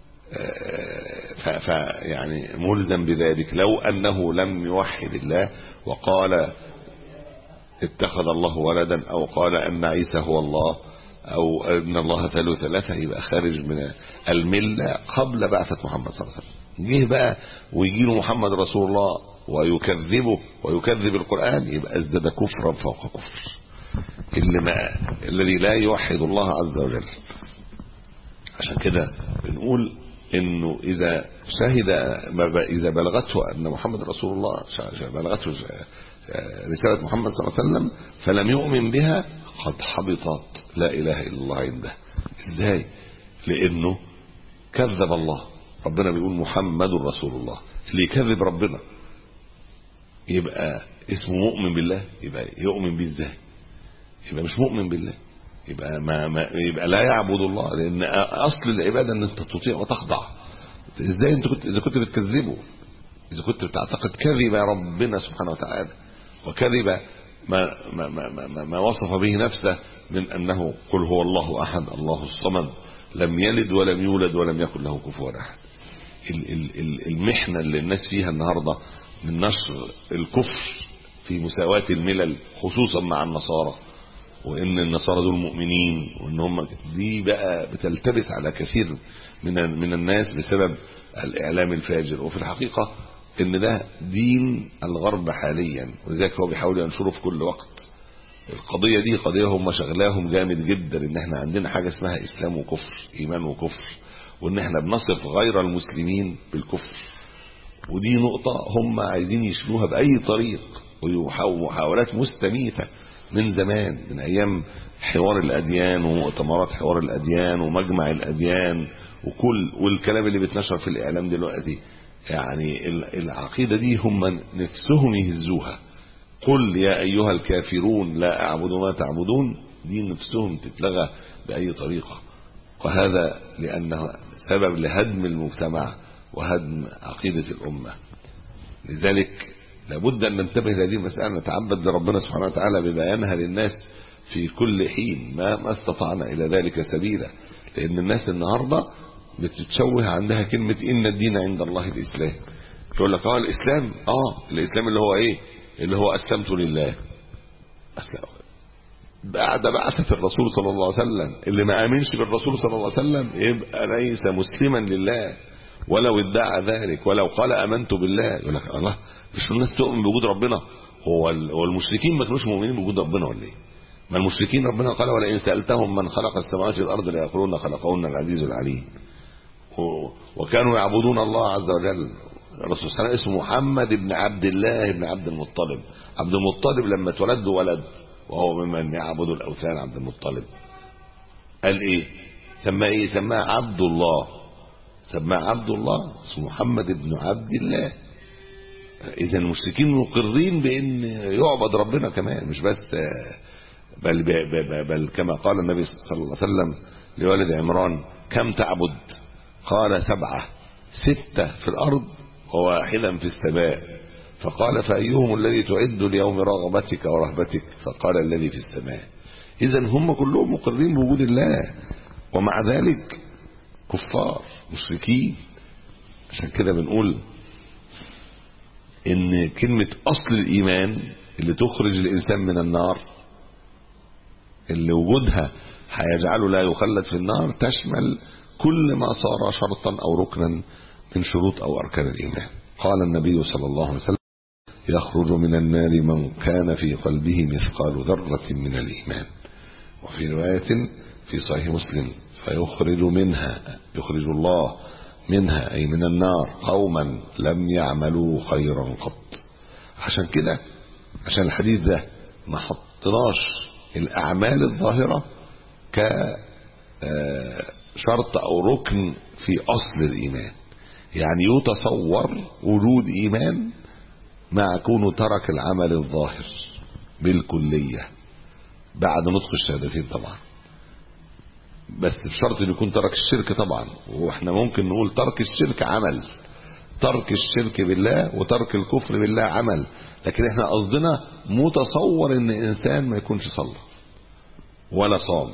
ف ف يعني ملزم بذلك لو أنه لم يوحد الله وقال اتخذ الله ولدا أو قال أن عيسى هو الله أو أن الله ثالث ثلاثة يبقى خارج من الملة قبل بعثة محمد صلى الله عليه وسلم جه بقى ويجي له محمد رسول الله ويكذبه ويكذب القرآن يبقى ازداد كفرا فوق كفر اللي ما الذي لا يوحد الله عز وجل عشان كده بنقول انه اذا شهد اذا بلغته ان محمد رسول الله بلغته رسالة محمد صلى الله عليه وسلم فلم يؤمن بها قد حبطت لا اله الا الله عنده ازاي لانه كذب الله ربنا بيقول محمد رسول الله اللي يكذب ربنا يبقى اسمه مؤمن بالله يبقى يؤمن بيه ازاي يبقى مش مؤمن بالله يبقى ما, ما يبقى لا يعبد الله لان اصل العباده ان انت تطيع وتخضع ازاي انت كنت اذا كنت بتكذبه اذا كنت بتعتقد كذب ربنا سبحانه وتعالى وكذب ما ما ما ما, ما وصف به نفسه من انه قل هو الله احد الله الصمد لم يلد ولم يولد ولم يكن له كفوا احد المحنه اللي الناس فيها النهارده من نشر الكفر في مساواه الملل خصوصا مع النصارى وان النصارى دول مؤمنين وان هم دي بقى بتلتبس على كثير من من الناس بسبب الاعلام الفاجر وفي الحقيقه ان ده دين الغرب حاليا ولذلك هو بيحاول ينشره في كل وقت القضيه دي قضيه هم شغلاهم جامد جدا ان احنا عندنا حاجه اسمها اسلام وكفر ايمان وكفر وان احنا بنصف غير المسلمين بالكفر ودي نقطه هم عايزين يشيلوها باي طريق ومحاولات مستميته من زمان من ايام حوار الاديان ومؤتمرات حوار الاديان ومجمع الاديان وكل والكلام اللي بيتنشر في الاعلام دلوقتي يعني العقيده دي هم نفسهم يهزوها قل يا ايها الكافرون لا اعبد ما تعبدون دي نفسهم تتلغى باي طريقه وهذا لانه سبب لهدم المجتمع وهدم عقيده الامه لذلك لابد ان ننتبه لهذه المساله نتعبد لربنا سبحانه وتعالى ببيانها للناس في كل حين ما ما استطعنا الى ذلك سبيلا لان الناس النهارده بتتشوه عندها كلمه ان الدين عند الله الاسلام يقول لك اه الاسلام اه الاسلام اللي هو ايه اللي هو اسلمت لله اسلم بعد بعثة الرسول صلى الله عليه وسلم اللي ما امنش بالرسول صلى الله عليه وسلم يبقى ليس مسلما لله ولو ادعى ذلك ولو قال امنت بالله يقول لك الله مش الناس تؤمن بوجود ربنا هو هو المشركين ما كانوش مؤمنين بوجود ربنا ولا ايه ما المشركين ربنا قال ولئن سالتهم من خلق السماوات والارض ليقولون خلقهن العزيز العليم وكانوا يعبدون الله عز وجل الرسول صلى الله عليه وسلم اسمه محمد بن عبد الله بن عبد المطلب عبد المطلب لما اتولد ولد وهو ممن يعبد الاوثان عبد المطلب قال ايه سماه ايه سماه عبد الله سماه عبد الله اسمه محمد بن عبد الله اذا المشركين مقرين بان يعبد ربنا كمان مش بس بل, بل, بل, بل كما قال النبي صلى الله عليه وسلم لوالد عمران كم تعبد قال سبعة ستة في الأرض وواحدا في السماء فقال فأيهم الذي تعد ليوم رغبتك ورهبتك فقال الذي في السماء إذا هم كلهم مقرين بوجود الله ومع ذلك كفار مشركين عشان كده بنقول ان كلمة اصل الايمان اللي تخرج الانسان من النار اللي وجودها هيجعله لا يخلد في النار تشمل كل ما صار شرطا او ركنا من شروط او اركان الايمان قال النبي صلى الله عليه وسلم يخرج من النار من كان في قلبه مثقال ذرة من الايمان وفي رواية في صحيح مسلم فيخرج منها يخرج الله منها أي من النار قوما لم يعملوا خيرا قط عشان كده عشان الحديث ده ما حطناش الأعمال الظاهرة ك شرط أو ركن في أصل الإيمان يعني يتصور وجود إيمان مع كونه ترك العمل الظاهر بالكلية بعد نطق الشهادتين طبعا بس بشرط انه يكون ترك الشرك طبعا واحنا ممكن نقول ترك الشرك عمل ترك الشرك بالله وترك الكفر بالله عمل لكن احنا قصدنا متصور ان انسان ما يكونش صلى ولا صام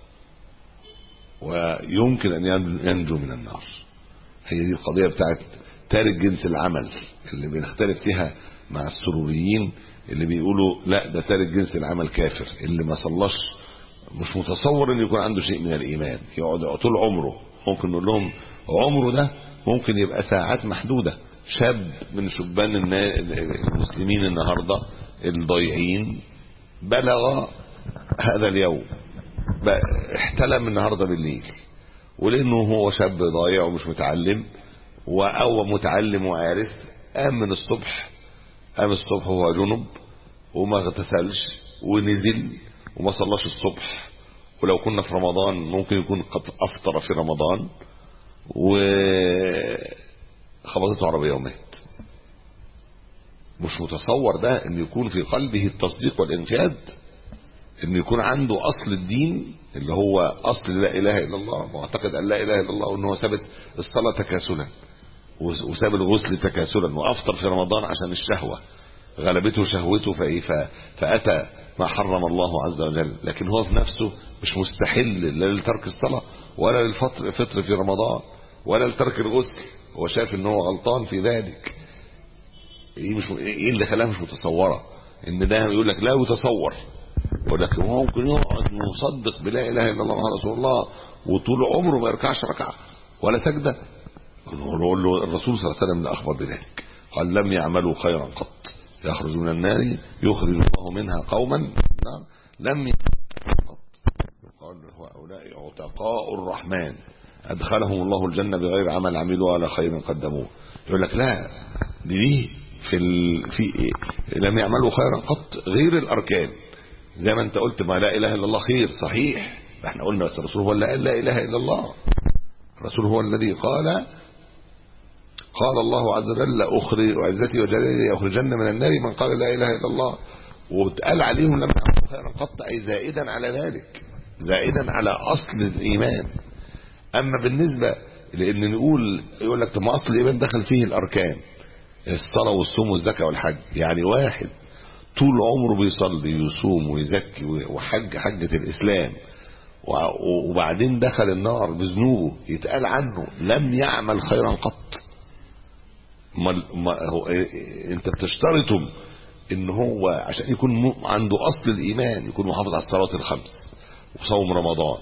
ويمكن أن ينجو من النار هي دي القضية بتاعت تارك جنس العمل اللي بنختلف فيها مع السروريين اللي بيقولوا لا ده تارك جنس العمل كافر اللي ما صلاش مش متصور ان يكون عنده شيء من الايمان يقعد طول عمره ممكن نقول لهم عمره ده ممكن يبقى ساعات محدودة شاب من شبان المسلمين النهاردة الضيعين بلغ هذا اليوم احتلم النهاردة بالليل ولانه هو شاب ضايع ومش متعلم او متعلم وعارف قام من الصبح قام الصبح وهو جنب وما اغتسلش ونزل وما صلاش الصبح ولو كنا في رمضان ممكن يكون قد افطر في رمضان وخبطته عربيه ومات مش متصور ده ان يكون في قلبه التصديق والانقياد ان يكون عنده اصل الدين اللي هو اصل لا اله الا الله معتقد ان لا اله الا الله وان هو ثابت الصلاه تكاسلا وساب الغسل تكاسلا وافطر في رمضان عشان الشهوه غلبته شهوته فايه فاتى ما حرم الله عز وجل لكن هو في نفسه مش مستحل لا لترك الصلاه ولا للفطر فطر في رمضان ولا لترك الغسل هو شايف ان هو غلطان في ذلك ايه مش ايه اللي خلاها مش متصوره ان ده يقول لك لا يتصور ولكن هو ممكن يقعد مصدق بلا اله الا الله محمد رسول الله وطول عمره ما يركعش ركعه ولا سجده نقول له الرسول صلى الله عليه وسلم اخبر بذلك قال لم يعملوا خيرا قط يخرج من النار يخرج الله منها قوما لم يعملوا قط قال هؤلاء عتقاء الرحمن ادخلهم الله الجنه بغير عمل عملوا ولا خير قدموه يقول لك لا دي دي في ال... في إيه؟ لم يعملوا خيرا قط غير الاركان زي ما انت قلت ما لا اله الا الله خير صحيح احنا قلنا بس الرسول هو اللي قال لا اله الا الله الرسول هو الذي قال قال الله عز وجل اخرج وعزتي وجلالي اخرجن من النار من قال لا اله الا الله واتقال عليهم لم يعملوا خيرا قط اي زائدا على ذلك زائدا على اصل الايمان اما بالنسبه لان نقول يقول لك طب ما اصل الايمان دخل فيه الاركان الصلاه والصوم والزكاه والحج يعني واحد طول عمره بيصلي ويصوم ويزكي وحج حجه الاسلام وبعدين دخل النار بذنوبه يتقال عنه لم يعمل خيرا قط ما ما هو انت بتشترطهم ان هو عشان يكون عنده اصل الايمان يكون محافظ على الصلاه الخمس وصوم رمضان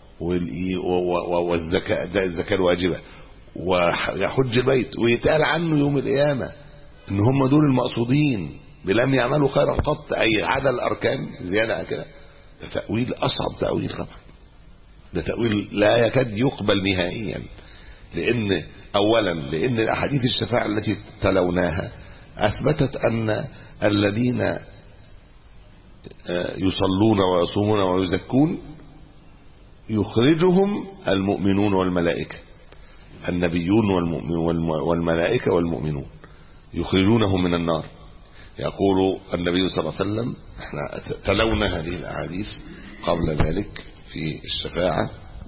والزكاه ده الزكاه الواجبه ويحج البيت ويتقال عنه يوم القيامه ان هم دول المقصودين بلم يعملوا خيرا قط اي عدا الاركان زياده على كده ده تاويل اصعب تاويل طبعا ده تاويل لا يكاد يقبل نهائيا لان اولا لان الاحاديث الشفاعه التي تلوناها اثبتت ان الذين يصلون ويصومون ويزكون يخرجهم المؤمنون والملائكه النبيون والملائكه والمؤمنون يخرجونهم من النار يقول النبي صلى الله عليه وسلم احنا تلونا هذه الاحاديث قبل ذلك في الشفاعه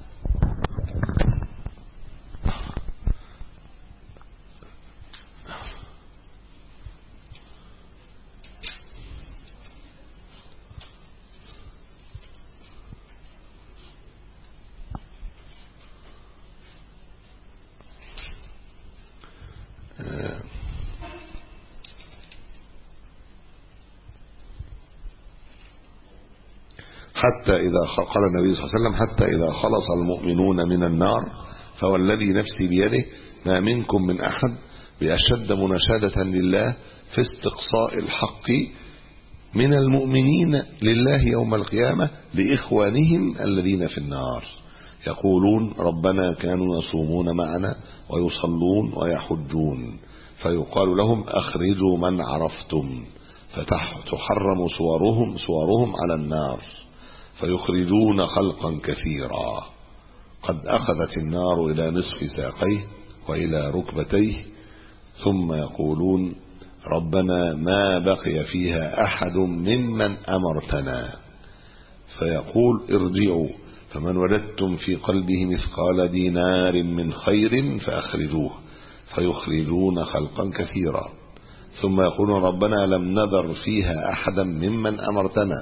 حتى إذا قال النبي صلى الله عليه وسلم حتى إذا خلص المؤمنون من النار فوالذي نفسي بيده ما منكم من أحد بأشد مناشدة لله في استقصاء الحق من المؤمنين لله يوم القيامة لإخوانهم الذين في النار يقولون ربنا كانوا يصومون معنا ويصلون ويحجون فيقال لهم أخرجوا من عرفتم فتحرم صورهم صورهم على النار فيخرجون خلقا كثيرا قد أخذت النار إلى نصف ساقيه وإلى ركبتيه ثم يقولون ربنا ما بقي فيها أحد ممن أمرتنا فيقول ارجعوا فمن وجدتم في قلبه مثقال دينار من خير فأخرجوه فيخرجون خلقا كثيرا ثم يقولون ربنا لم نذر فيها أحدا ممن أمرتنا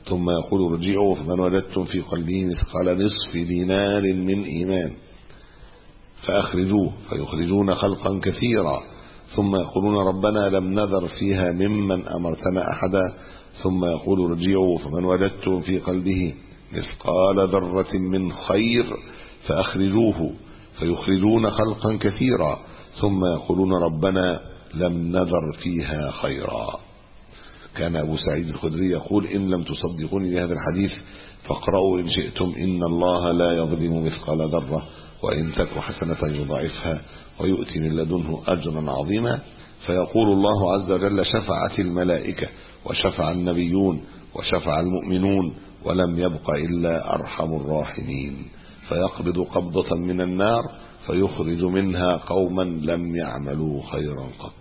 ثم يقول ارجعوا فمن وجدتم في قلبه مثقال نصف دينار من إيمان فأخرجوه فيخرجون خلقا كثيرا ثم يقولون ربنا لم نذر فيها ممن أمرتنا أحدا ثم يقول ارجعوا فمن وجدتم في قلبه مثقال ذرة من خير فأخرجوه فيخرجون خلقا كثيرا ثم يقولون ربنا لم نذر فيها خيرا كان أبو سعيد الخدري يقول إن لم تصدقوني بهذا الحديث فاقرأوا إن شئتم إن الله لا يظلم مثقال ذرة وإن تك حسنة يضاعفها ويؤتي من لدنه أجرا عظيما فيقول الله عز وجل شفعت الملائكة وشفع النبيون وشفع المؤمنون ولم يبق إلا أرحم الراحمين فيقبض قبضة من النار فيخرج منها قوما لم يعملوا خيرا قط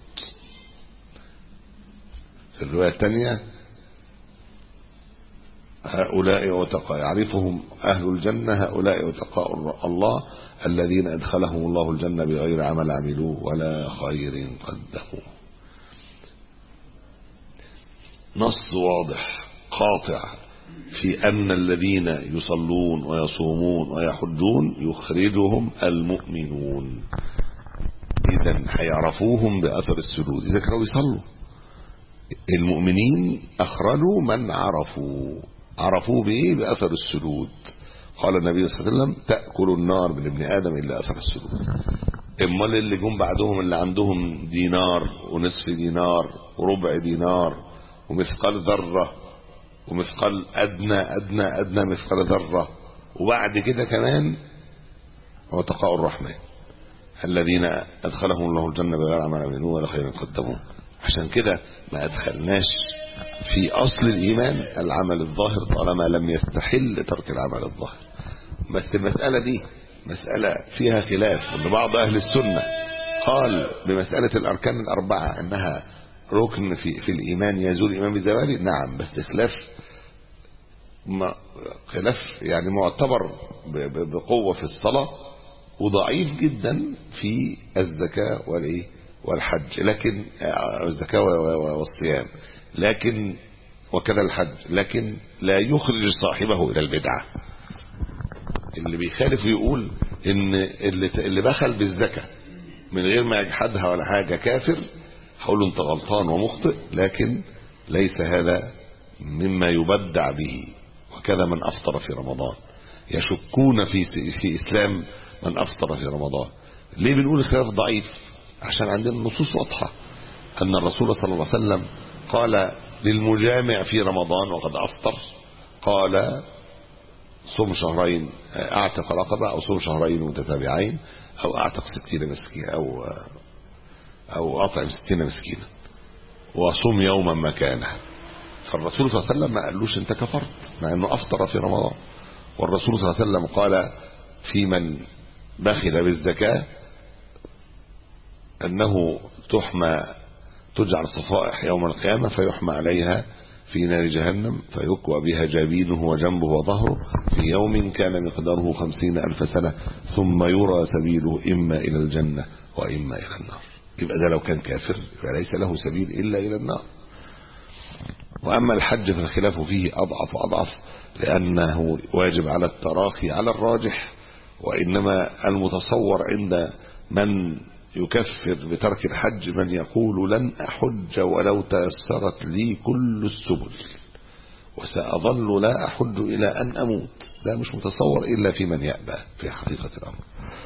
في الرواية الثانية هؤلاء وتقى يعرفهم أهل الجنة هؤلاء وتقاء الله الذين أدخلهم الله الجنة بغير عمل عملوه ولا خير قدموا نص واضح قاطع في أن الذين يصلون ويصومون ويحجون يخرجهم المؤمنون إذا هيعرفوهم بأثر السجود إذا كانوا يصلوا المؤمنين أخرجوا من عرفوا عرفوه بإيه بأثر السجود قال النبي صلى الله عليه وسلم تأكل النار من ابن آدم إلا أثر السجود امال اللي جم بعدهم اللي عندهم دينار ونصف دينار وربع دينار ومثقال ذرة ومثقال أدنى أدنى أدنى مثقال ذرة وبعد كده كمان هو تقاء الرحمن الذين أدخلهم الله الجنة بغير عمل عملوه ولا خير قدموا عشان كده ما أدخلناش في أصل الإيمان العمل الظاهر طالما لم يستحل ترك العمل الظاهر بس المسألة دي مسألة فيها خلاف ان بعض أهل السنة قال بمسألة الأركان الأربعة أنها ركن في, في الإيمان يزول الإيمان بزواله نعم بس خلاف ما خلاف يعني معتبر بقوة في الصلاة وضعيف جدا في الزكاة والإيه والحج لكن الزكاة والصيام لكن وكذا الحج لكن لا يخرج صاحبه إلى البدعة اللي بيخالف يقول ان اللي اللي بخل بالزكاة من غير ما يجحدها ولا حاجة كافر هقول له انت غلطان ومخطئ لكن ليس هذا مما يبدع به وكذا من افطر في رمضان يشكون في في اسلام من افطر في رمضان ليه بنقول الخلاف ضعيف عشان عندنا النصوص واضحه ان الرسول صلى الله عليه وسلم قال للمجامع في رمضان وقد افطر قال صوم شهرين اعتق رقبه او صوم شهرين متتابعين او اعتق ستين مسكين او او اطعم ستين مسكينا وصوم يوما مكانه فالرسول صلى الله عليه وسلم ما قالوش انت كفرت مع انه افطر في رمضان والرسول صلى الله عليه وسلم قال في من بخل بالزكاه انه تحمى تجعل صفائح يوم القيامه فيحمى عليها في نار جهنم فيكوى بها جبينه وجنبه وظهره في يوم كان مقداره خمسين ألف سنة ثم يرى سبيله إما إلى الجنة وإما إلى النار يبقى ده لو كان كافر فليس له سبيل إلا إلى النار وأما الحج فالخلاف فيه أضعف وأضعف لأنه واجب على التراخي على الراجح وإنما المتصور عند من يكفر بترك الحج من يقول لن أحج ولو تيسرت لي كل السبل وسأظل لا أحج إلى أن أموت ده مش متصور إلا في من يأبى في حقيقة الأمر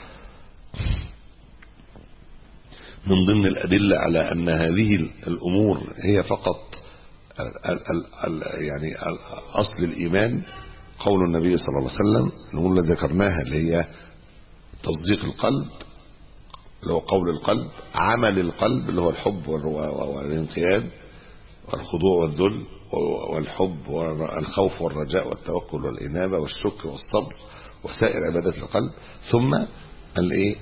من ضمن الأدلة على أن هذه الأمور هي فقط ال ال ال يعني أصل الإيمان قول النبي صلى الله عليه وسلم الأمور التي ذكرناها اللي هي تصديق القلب اللي هو قول القلب عمل القلب اللي هو الحب والانقياد والخضوع والذل والحب والخوف والرجاء والتوكل والإنابة والشكر والصبر وسائر عبادات القلب ثم الايه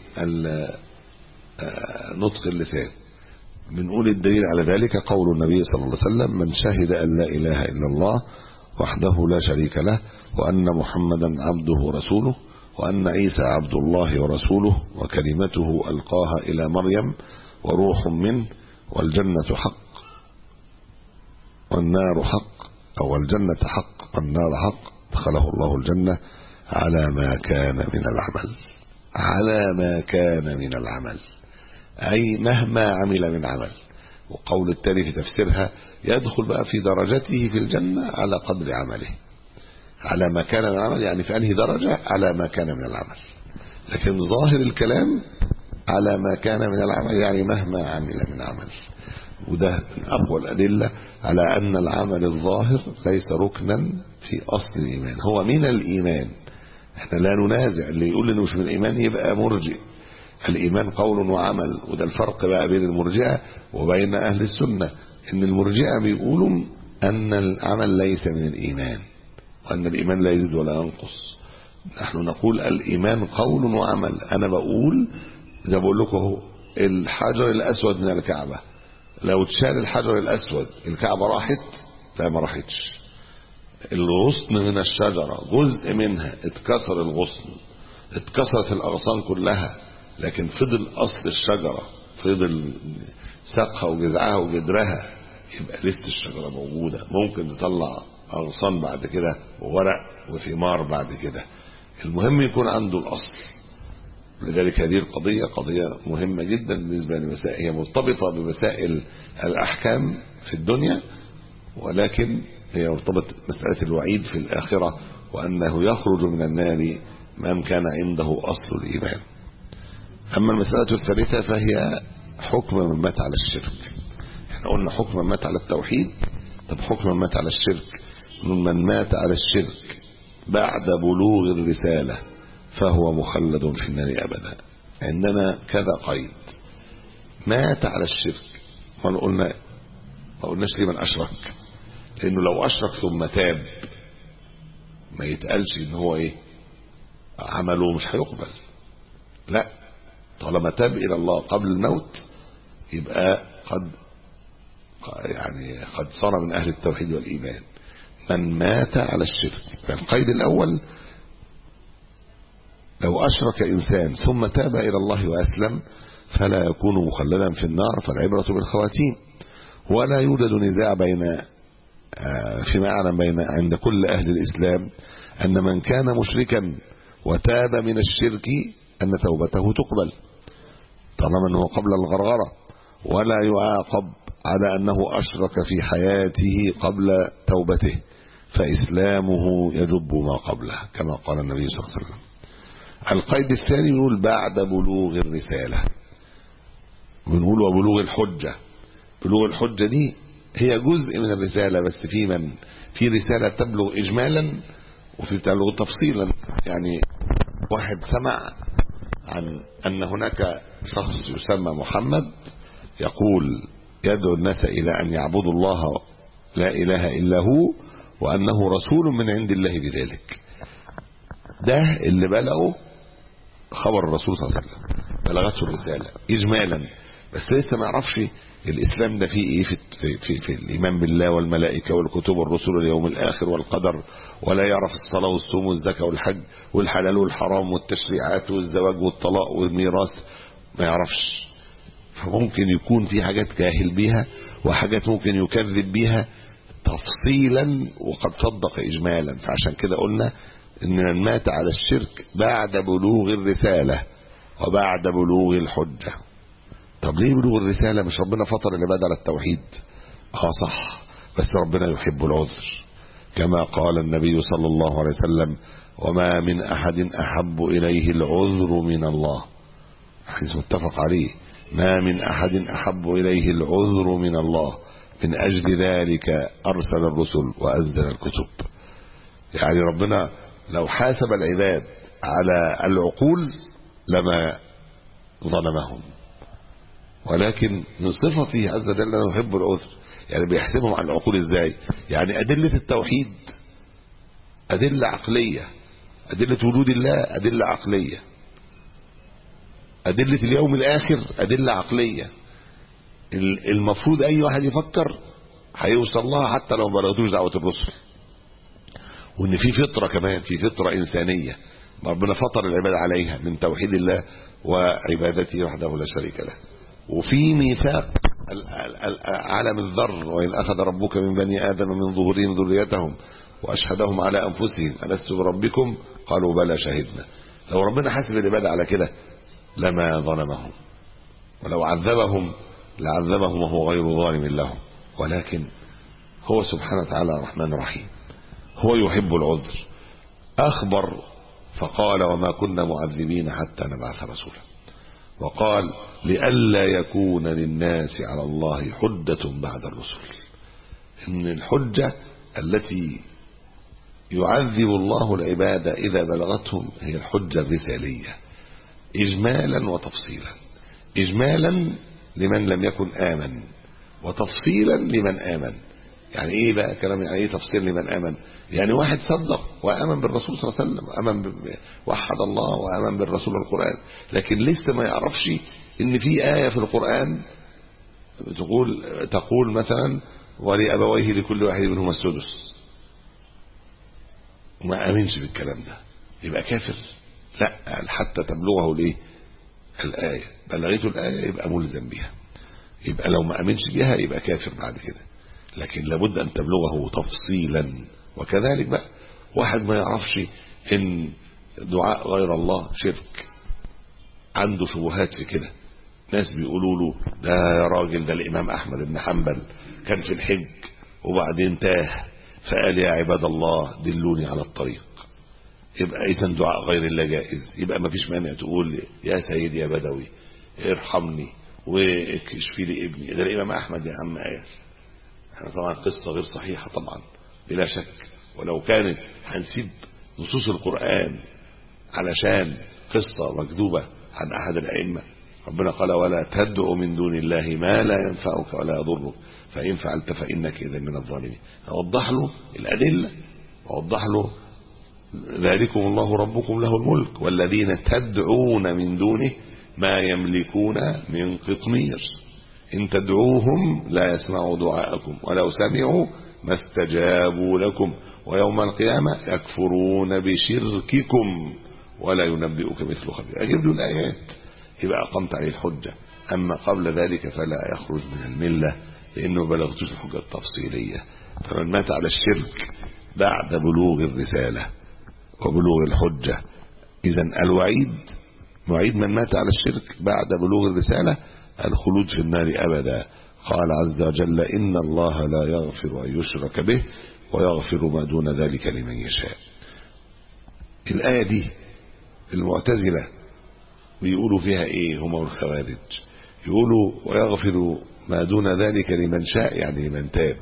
نطق اللسان بنقول الدليل على ذلك قول النبي صلى الله عليه وسلم من شهد أن لا إله إلا الله وحده لا شريك له وأن محمدا عبده ورسوله وأن عيسى عبد الله ورسوله وكلمته ألقاها إلى مريم وروح منه والجنة حق والنار حق أو الجنة حق والنار حق دخله الله الجنة على ما كان من العمل على ما كان من العمل أي مهما عمل من عمل وقول التالي في تفسيرها يدخل بقى في درجته في الجنة على قدر عمله على ما كان من العمل يعني في أنهي درجة على ما كان من العمل لكن ظاهر الكلام على ما كان من العمل يعني مهما عمل من عمل وده من أقوى الأدلة على أن العمل الظاهر ليس ركنا في أصل الإيمان هو من الإيمان احنا لا ننازع اللي يقول انه مش من الإيمان يبقى مرجئ الإيمان قول وعمل وده الفرق بقى بين المرجئة وبين أهل السنة إن المرجئة بيقولوا أن العمل ليس من الإيمان وأن الإيمان لا يزيد ولا ينقص نحن نقول الإيمان قول وعمل أنا بقول زي بقول لكم اهو الحجر الأسود من الكعبة لو اتشال الحجر الأسود الكعبة راحت لا ما راحتش الغصن من الشجرة جزء منها اتكسر الغصن اتكسرت الأغصان كلها لكن فضل أصل الشجرة فضل ساقها وجذعها وجدرها يبقى لسه الشجرة موجودة ممكن تطلع أغصان بعد كده وورق وثمار بعد كده المهم يكون عنده الأصل لذلك هذه القضية قضية مهمة جدا بالنسبة لمسائل هي مرتبطة بمسائل الأحكام في الدنيا ولكن هي مرتبطة مسألة الوعيد في الآخرة وأنه يخرج من النار من كان عنده أصل الإيمان أما المسألة الثالثة فهي حكم من مات على الشرك احنا قلنا حكم من مات على التوحيد طب حكم من مات على الشرك من مات على الشرك بعد بلوغ الرسالة فهو مخلد في النار أبدا عندنا كذا قيد مات على الشرك ما قلنا ما قلناش ليه من أشرك لأنه لو أشرك ثم تاب ما يتقالش إن هو إيه عمله مش هيقبل لا طالما تاب إلى الله قبل الموت يبقى قد يعني قد صار من أهل التوحيد والإيمان من مات على الشرك القيد الأول لو أشرك إنسان ثم تاب إلى الله وأسلم فلا يكون مخلدا في النار فالعبرة بالخواتيم ولا يوجد نزاع بين فيما أعلم بين عند كل أهل الإسلام أن من كان مشركا وتاب من الشرك أن توبته تقبل طالما أنه قبل الغرغرة ولا يعاقب على أنه أشرك في حياته قبل توبته فإسلامه يجب ما قبله كما قال النبي صلى الله عليه وسلم القيد الثاني يقول بعد بلوغ الرسالة بنقول وبلوغ الحجة بلوغ الحجة دي هي جزء من الرسالة بس في من في رسالة تبلغ إجمالا وفي تبلغ تفصيلا يعني واحد سمع عن أن هناك شخص يسمى محمد يقول يدعو الناس إلى أن يعبدوا الله لا إله إلا هو وأنه رسول من عند الله بذلك ده اللي بلغه خبر الرسول صلى الله عليه وسلم بلغته الرسالة إجمالا بس لسه ما يعرفش الإسلام ده فيه إيه في, في, في, في الإيمان بالله والملائكة والكتب والرسل واليوم الآخر والقدر ولا يعرف الصلاة والصوم والزكاة والحج والحلال والحرام والتشريعات والزواج والطلاق والميراث ما يعرفش فممكن يكون في حاجات جاهل بيها وحاجات ممكن يكذب بيها تفصيلا وقد صدق إجمالا فعشان كده قلنا ان من مات على الشرك بعد بلوغ الرسالة وبعد بلوغ الحجة طب ليه بلوغ الرسالة مش ربنا فطر العباد على التوحيد اه صح بس ربنا يحب العذر كما قال النبي صلى الله عليه وسلم وما من أحد أحب إليه العذر من الله حديث متفق عليه ما من أحد أحب إليه العذر من الله من أجل ذلك أرسل الرسل وأنزل الكتب يعني ربنا لو حاسب العباد على العقول لما ظلمهم ولكن من صفته عز وجل انه يحب العذر يعني بيحسبهم على العقول ازاي يعني ادله التوحيد ادله عقليه ادله وجود الله ادله عقليه ادله اليوم الاخر ادله عقليه المفروض اي واحد يفكر هيوصل لها حتى لو ما بلغتوش دعوه الرسل وان في فطره كمان في فطره انسانيه ربنا فطر العباد عليها من توحيد الله وعبادته وحده لا شريك له وفي ميثاق عالم الذر وإذ أخذ ربك من بني آدم من ظهورهم ذريتهم وأشهدهم على أنفسهم ألست بربكم قالوا بلى شهدنا لو ربنا حاسب العباد على كده لما ظلمهم ولو عذبهم لعذبهم وهو غير ظالم لهم ولكن هو سبحانه وتعالى الرحمن الرحيم هو يحب العذر أخبر فقال وما كنا معذبين حتى نبعث رسولا وقال لئلا يكون للناس على الله حجة بعد الرسل إن الحجة التي يعذب الله العباد إذا بلغتهم هي الحجة الرسالية إجمالا وتفصيلا إجمالا لمن لم يكن آمن وتفصيلا لمن آمن يعني ايه بقى كلام يعني ايه تفصيل لمن امن يعني واحد صدق وامن بالرسول صلى الله عليه وسلم امن ب... وحد الله وامن بالرسول والقران لكن لسه ما يعرفش ان في ايه في القران تقول تقول مثلا ولابويه لكل واحد منهما السدس وما امنش بالكلام ده يبقى كافر لا حتى تبلغه الايه الايه بلغته الايه يبقى ملزم بها يبقى لو ما امنش بها يبقى كافر بعد كده لكن لابد ان تبلغه تفصيلا وكذلك بقى واحد ما يعرفش ان دعاء غير الله شرك عنده شبهات في كده ناس بيقولوا له ده يا راجل ده الامام احمد بن حنبل كان في الحج وبعدين تاه فقال يا عباد الله دلوني على الطريق يبقى اذا دعاء غير الله جائز يبقى ما فيش مانع تقول يا سيدي يا بدوي ارحمني واكشفي لي ابني ده الامام احمد يا عم قال يعني طبعا قصة غير صحيحة طبعا بلا شك ولو كانت هنسيب نصوص القرآن علشان قصة مكذوبة عن أحد الأئمة ربنا قال ولا تدعو من دون الله ما لا ينفعك ولا يضرك فإن فعلت فإنك إذا من الظالمين أوضح له الأدلة وأوضح له ذلكم الله ربكم له الملك والذين تدعون من دونه ما يملكون من قطمير إن تدعوهم لا يسمعوا دعاءكم ولو سمعوا ما استجابوا لكم ويوم القيامة يكفرون بشرككم ولا ينبئك مثل خبير أجيب له الآيات يبقى أقمت عليه الحجة أما قبل ذلك فلا يخرج من الملة لأنه بلغتوش الحجة التفصيلية فمن مات على الشرك بعد بلوغ الرسالة وبلوغ الحجة إذا الوعيد وعيد من مات على الشرك بعد بلوغ الرسالة الخلود في النار أبدا قال عز وجل إن الله لا يغفر أن يشرك به ويغفر ما دون ذلك لمن يشاء الآية دي المعتزلة بيقولوا فيها إيه هم الخوارج يقولوا ويغفر ما دون ذلك لمن شاء يعني لمن تاب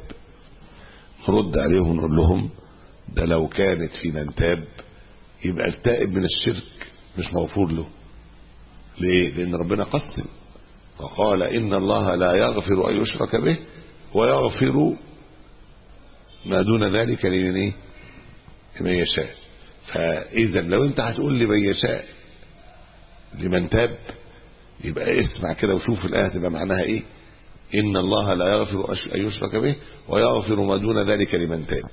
نرد عليهم نقول لهم ده لو كانت في من تاب يبقى التائب من الشرك مش مغفور له ليه لأن ربنا قسم وقال إن الله لا يغفر أن يشرك به ويغفر ما دون ذلك لمن إيه؟ لمن يشاء فإذا لو أنت هتقول لمن يشاء لمن تاب يبقى اسمع كده وشوف الآية تبقى معناها إيه إن الله لا يغفر أن يشرك به ويغفر ما دون ذلك لمن تاب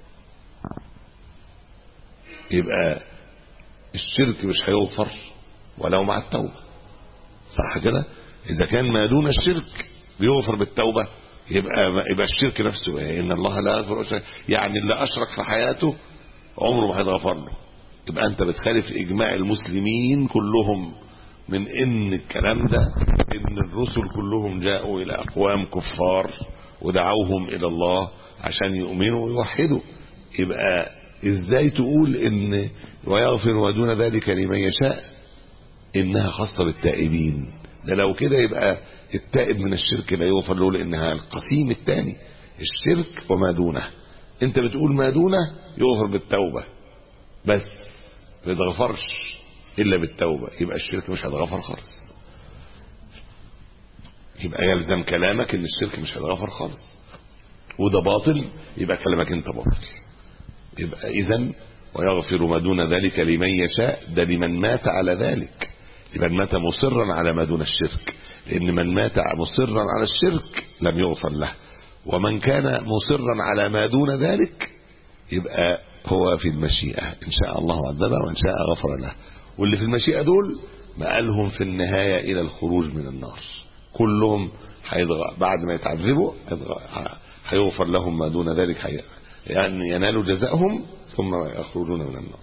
يبقى الشرك مش هيغفر ولو مع التوبة صح كده إذا كان ما دون الشرك بيغفر بالتوبة يبقى يبقى الشرك نفسه إيه؟ إن الله لا يغفر يعني اللي أشرك في حياته عمره ما هيتغفر له يبقى أنت بتخالف إجماع المسلمين كلهم من إن الكلام ده إن الرسل كلهم جاءوا إلى أقوام كفار ودعوهم إلى الله عشان يؤمنوا ويوحدوا يبقى إزاي تقول إن ويغفر ودون ذلك لمن يشاء إنها خاصة بالتائبين ده لو كده يبقى التائب من الشرك لا يغفر له لانها القسيم الثاني الشرك وما دونه انت بتقول ما دونه يغفر بالتوبه بس ما يتغفرش الا بالتوبه يبقى الشرك مش هيتغفر خالص يبقى يلزم كلامك ان الشرك مش هيتغفر خالص وده باطل يبقى كلامك انت باطل يبقى اذا ويغفر ما دون ذلك لمن يشاء ده لمن مات على ذلك لمن مات مصرا على ما دون الشرك لأن من مات مصرا على الشرك لم يغفر له ومن كان مصرا على ما دون ذلك يبقى هو في المشيئة إن شاء الله عذبه وإن شاء غفر له واللي في المشيئة دول مآلهم في النهاية إلى الخروج من النار كلهم هيتغ- بعد ما يتعذبوا هيتغ- هيغفر لهم ما دون ذلك هي يعني ينالوا جزاءهم ثم يخرجون من النار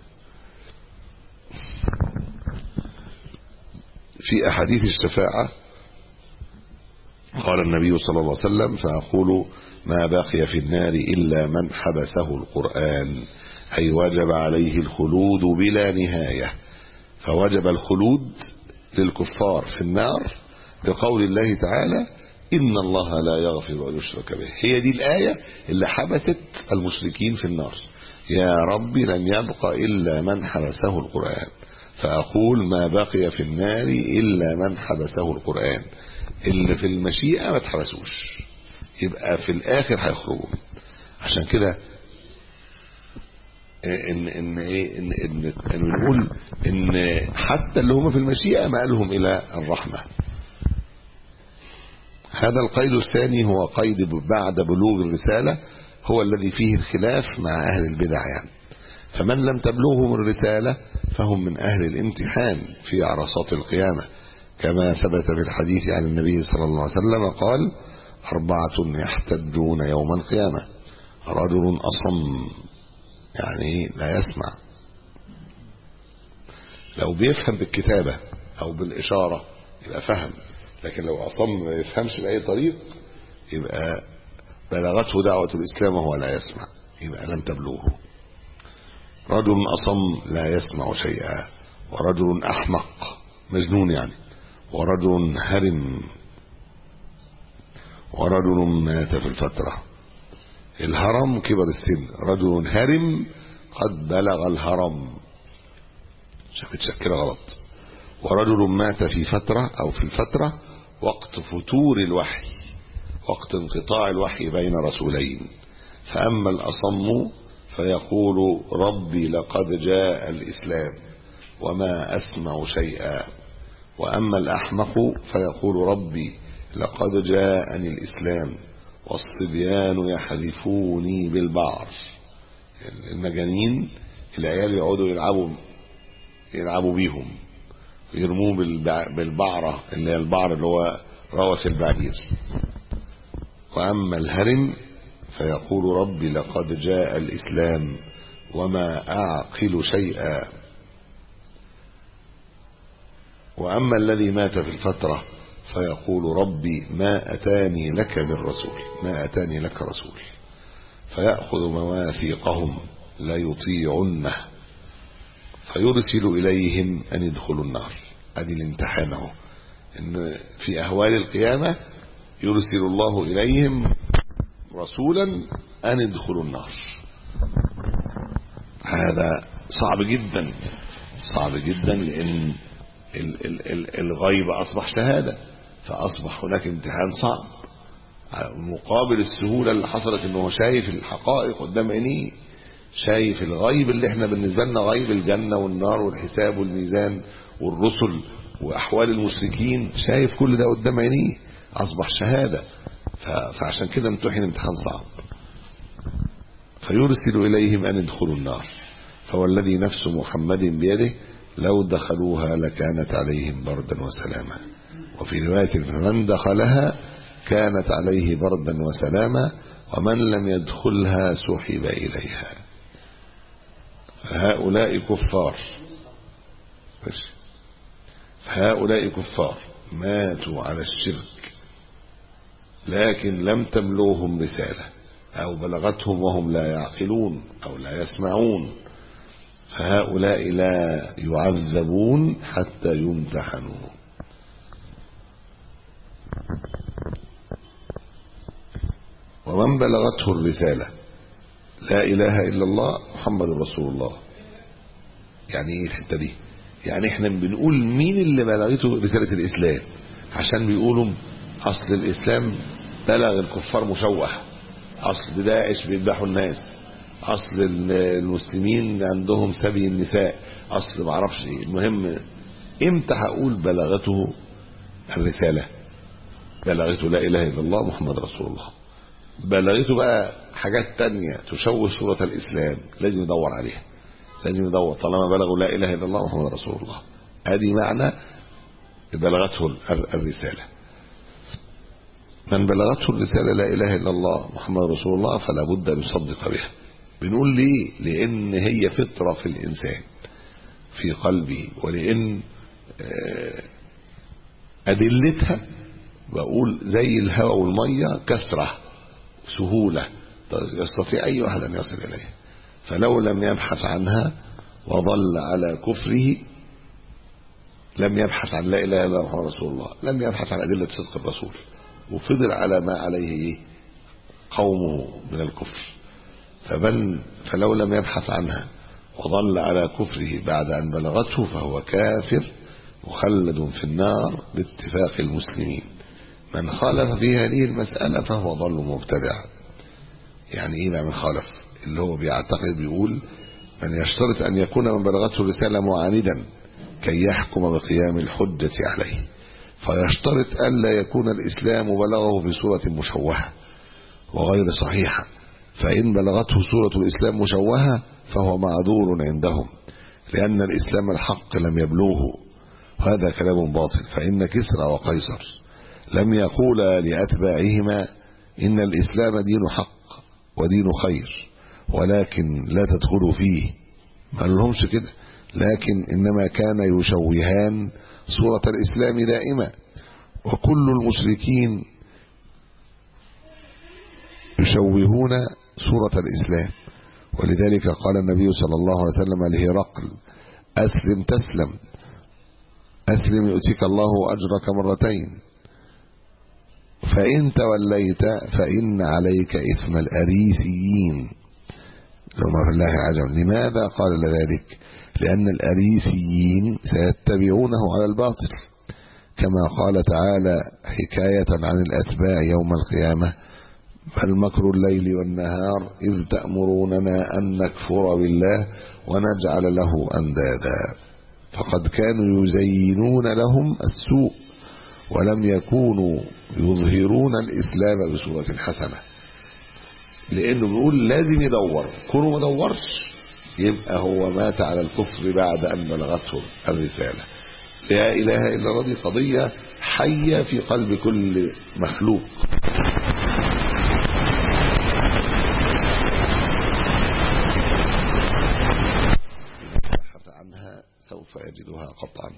في أحاديث الشفاعة قال النبي صلى الله عليه وسلم فأقول ما بقي في النار إلا من حبسه القرآن أي وجب عليه الخلود بلا نهاية فوجب الخلود للكفار في النار بقول الله تعالى إن الله لا يغفر أن يشرك به هي دي الآية اللي حبست المشركين في النار يا رب لم يبق إلا من حبسه القرآن فأقول ما بقي في النار إلا من حبسه القرآن اللي في المشيئة ما اتحبسوش يبقى في الآخر هيخرجون عشان كده ان ان ايه ان ان, إن بنقول ان حتى اللي هم في المشيئه مآلهم الى الرحمه هذا القيد الثاني هو قيد بعد بلوغ الرساله هو الذي فيه الخلاف مع اهل البدع يعني فمن لم تبلغهم الرساله فهم من اهل الامتحان في عرصات القيامه كما ثبت في الحديث عن النبي صلى الله عليه وسلم قال اربعه يحتجون يوم القيامه رجل اصم يعني لا يسمع لو بيفهم بالكتابة أو بالإشارة يبقى فهم لكن لو أصم ما يفهمش بأي طريق يبقى بلغته دعوة الإسلام وهو لا يسمع يبقى لم تبلغه رجل أصم لا يسمع شيئا ورجل أحمق مجنون يعني ورجل هرم ورجل مات في الفترة الهرم كبر السن رجل هرم قد بلغ الهرم شافت كده غلط ورجل مات في فترة أو في الفترة وقت فتور الوحي وقت انقطاع الوحي بين رسولين فأما الأصم فيقول ربي لقد جاء الإسلام وما أسمع شيئا وأما الأحمق فيقول ربي لقد جاءني الإسلام والصبيان يحذفوني بالبعر المجانين العيال يقعدوا يلعبوا يلعبوا بيهم يرموه بالبعرة اللي هي البعر اللي هو روث البعير وأما الهرم فيقول ربي لقد جاء الإسلام وما أعقل شيئا وأما الذي مات في الفترة فيقول ربي ما أتاني لك من رسول ما أتاني لك رسول فيأخذ مواثيقهم لا يطيعنه فيرسل إليهم أن يدخلوا النار أدي الامتحان اهو إن في أهوال القيامة يرسل الله إليهم رسولا أن يدخلوا النار هذا صعب جدا صعب جدا لأن ال ال ال الغيب أصبح شهادة فأصبح هناك امتحان صعب مقابل السهولة اللي حصلت انه شايف الحقائق قدام عينيه شايف الغيب اللي احنا بالنسبة لنا غيب الجنة والنار والحساب والميزان والرسل وأحوال المشركين شايف كل ده قدام عينيه أصبح شهادة فعشان كده امتحن امتحان صعب فيرسل إليهم أن يدخلوا النار فوالذي نفس محمد بيده لو دخلوها لكانت عليهم بردا وسلاما وفي رواية فمن دخلها كانت عليه بردا وسلاما ومن لم يدخلها سحب إليها فهؤلاء كفار فهؤلاء كفار ماتوا على الشرك لكن لم تملوهم رسالة أو بلغتهم وهم لا يعقلون أو لا يسمعون فهؤلاء لا يعذبون حتى يمتحنوا ومن بلغته الرسالة لا إله إلا الله محمد رسول الله يعني ايه الحتة دي يعني احنا بنقول مين اللي بلغته رسالة الإسلام عشان بيقولوا أصل الإسلام بلغ الكفار مشوه أصل داعش بيذبحوا الناس أصل المسلمين عندهم سبي النساء أصل معرفش ايه المهم امتى هقول بلغته الرسالة بلغته لا إله إلا الله محمد رسول الله بلغته بقى حاجات تانية تشوه صورة الإسلام لازم يدور عليها لازم يدور طالما بلغوا لا إله إلا الله محمد رسول الله ادي معنى بلغته الرسالة من بلغته الرسالة لا إله إلا الله محمد رسول الله فلا بد أن يصدق بها بنقول ليه لأن هي فطرة في الإنسان في قلبه ولأن أدلتها بقول زي الهواء والمية كثرة سهولة يستطيع أي واحد أن يصل إليها فلو لم يبحث عنها وظل على كفره لم يبحث عن لا إله إلا الله رسول الله لم يبحث عن أدلة صدق الرسول وفضل على ما عليه قومه من الكفر فبل فلو لم يبحث عنها وظل على كفره بعد أن بلغته فهو كافر مخلد في النار باتفاق المسلمين من خالف في هذه المسألة فهو ضل مبتدع يعني ايه بقى من خالف اللي هو بيعتقد بيقول من يشترط أن يكون من بلغته الرسالة معاندا كي يحكم بقيام الحجة عليه فيشترط ألا يكون الإسلام بلغه في صورة مشوهة وغير صحيحة فإن بلغته صورة الإسلام مشوهة فهو معذور عندهم لأن الإسلام الحق لم يبلغه هذا كلام باطل فإن كسرى وقيصر لم يقولا لأتباعهما إن الإسلام دين حق ودين خير ولكن لا تدخلوا فيه ما لهمش كده لكن إنما كان يشوهان صورة الإسلام دائما وكل المشركين يشوهون صورة الإسلام ولذلك قال النبي صلى الله عليه وسلم لهرقل أسلم تسلم أسلم يؤتيك الله أجرك مرتين فإن توليت فإن عليك إثم الأريسيين لما في الله عجب لماذا قال ذلك لأن الأريسيين سيتبعونه على الباطل كما قال تعالى حكاية عن الأتباع يوم القيامة بل مكر الليل والنهار إذ تأمروننا أن نكفر بالله ونجعل له أندادا فقد كانوا يزينون لهم السوء ولم يكونوا يظهرون الإسلام بصورة حسنة لأنه بيقول لازم يدور كونه ما دورش يبقى هو مات على الكفر بعد أن بلغته الرسالة لا إله إلا الله دي قضية حية في قلب كل مخلوق بحث عنها سوف يجدها قطعا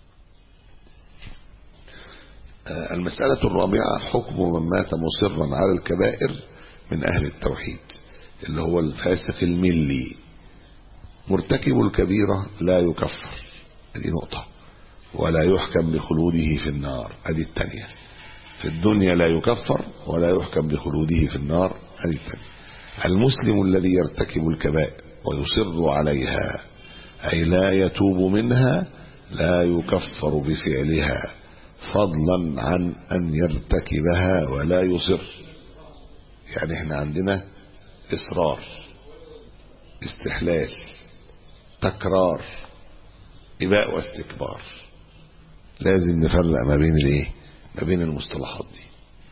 المسألة الرابعة حكم من مات مصرا على الكبائر من أهل التوحيد اللي هو الفاسق الملي مرتكب الكبيرة لا يكفر هذه نقطة ولا يحكم بخلوده في النار هذه الثانية في الدنيا لا يكفر ولا يحكم بخلوده في النار هذه الثانية المسلم الذي يرتكب الكبائر ويصر عليها أي لا يتوب منها لا يكفر بفعلها فضلا عن أن يرتكبها ولا يصر يعني احنا عندنا إصرار استحلال تكرار إباء واستكبار لازم نفرق ما بين الايه ما بين المصطلحات دي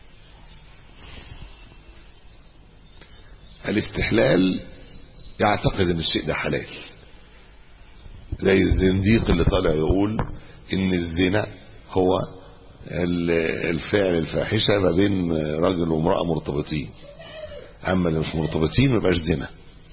الاستحلال يعتقد ان الشيء ده حلال زي الزنديق اللي طالع يقول ان الزنا هو الفعل الفاحشة ما بين راجل وامرأة مرتبطين اما اللي مش مرتبطين ما يبقاش زنا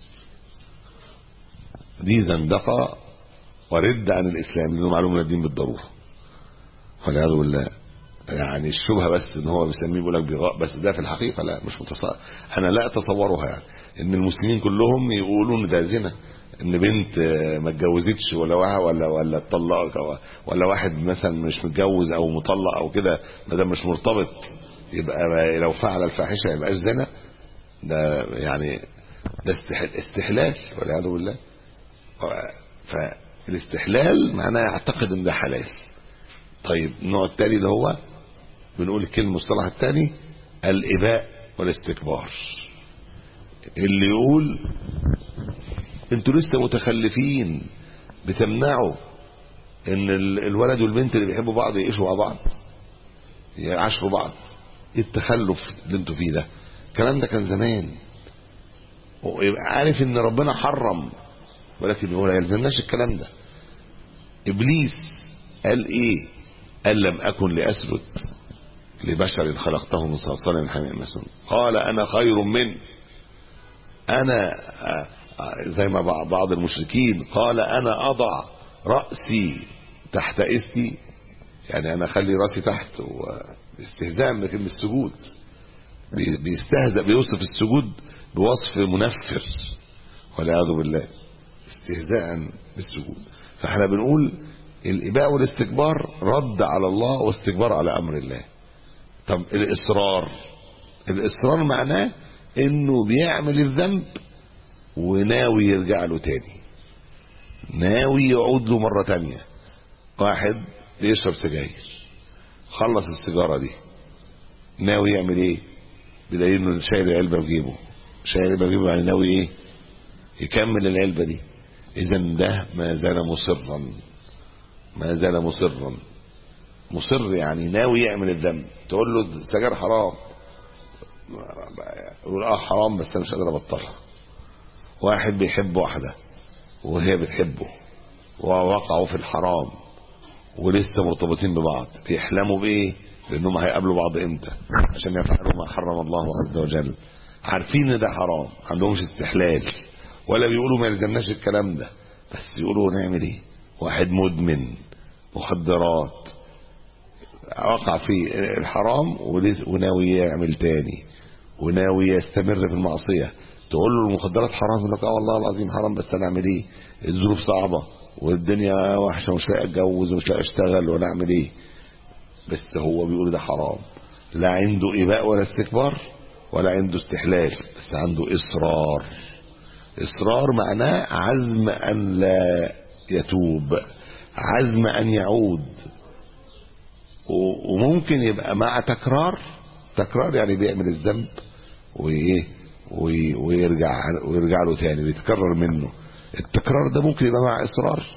دي زندقة ورد عن الاسلام لانه معلوم من الدين بالضرورة والعياذ بالله يعني الشبهة بس ان هو بيسميه بيقول لك بغاء بس ده في الحقيقة لا مش متصور انا لا اتصورها يعني ان المسلمين كلهم يقولوا ان ده زنا ان بنت ما اتجوزتش ولا واحد ولا ولا اتطلق ولا واحد مثلا مش متجوز او مطلق او كده ما دام مش مرتبط يبقى لو فعل الفاحشه يبقى زنا ده يعني ده استحلال والعياذ بالله فالاستحلال معناه يعتقد ان ده حلال طيب النوع الثاني اللي هو بنقول الكلمه المصطلح الثاني الاباء والاستكبار اللي يقول انتوا لسه متخلفين بتمنعوا ان الولد والبنت اللي بيحبوا بعض يعيشوا مع بعض يعاشروا بعض ايه التخلف اللي انتوا فيه ده الكلام ده كان زمان ويبقى عارف ان ربنا حرم ولكن هو لا يلزمناش الكلام ده ابليس قال ايه قال لم اكن لاسجد لبشر خلقته من صلصال من حميم مسنون قال انا خير منه انا زي ما بعض المشركين قال انا اضع راسي تحت اسمي يعني انا اخلي راسي تحت واستهزاء بكلمه السجود بيستهزأ بيوصف السجود بوصف منفر والعياذ بالله استهزاء بالسجود فاحنا بنقول الاباء والاستكبار رد على الله واستكبار على امر الله طب الاصرار الاصرار معناه انه بيعمل الذنب وناوي يرجع له تاني ناوي يعود له مرة تانية واحد بيشرب سجاير خلص السيجارة دي ناوي يعمل ايه بدليل انه شايل العلبة في جيبه شايل العلبة في جيبه يعني ناوي ايه يكمل العلبة دي اذا ده ما زال مصرا ما زال مصرا مصر يعني ناوي يعمل الذنب تقول له السجاير حرام يقول اه حرام بس انا مش قادر ابطلها واحد بيحب واحده وهي بتحبه ووقعوا في الحرام ولسه مرتبطين ببعض بيحلموا بايه بانهم هيقابلوا بعض امتى عشان يفعلوا ما حرم الله عز وجل عارفين ان ده حرام عندهمش استحلال ولا بيقولوا ما يلزمناش الكلام ده بس يقولوا نعمل ايه واحد مدمن مخدرات وقع في الحرام وناوي يعمل تاني وناوي يستمر في المعصية تقول له المخدرات حرام يقول لك اه والله العظيم حرام بس انا اعمل ايه الظروف صعبة والدنيا وحشة ومش لاقي اتجوز ومش لاقي اشتغل ولا اعمل ايه بس هو بيقول ده حرام لا عنده اباء ولا استكبار ولا عنده استحلال بس عنده اصرار اصرار معناه عزم ان لا يتوب عزم ان يعود وممكن يبقى مع تكرار تكرار يعني بيعمل الذنب وايه ويرجع ويرجع له تاني ويتكرر منه التكرار ده ممكن يبقى مع اصرار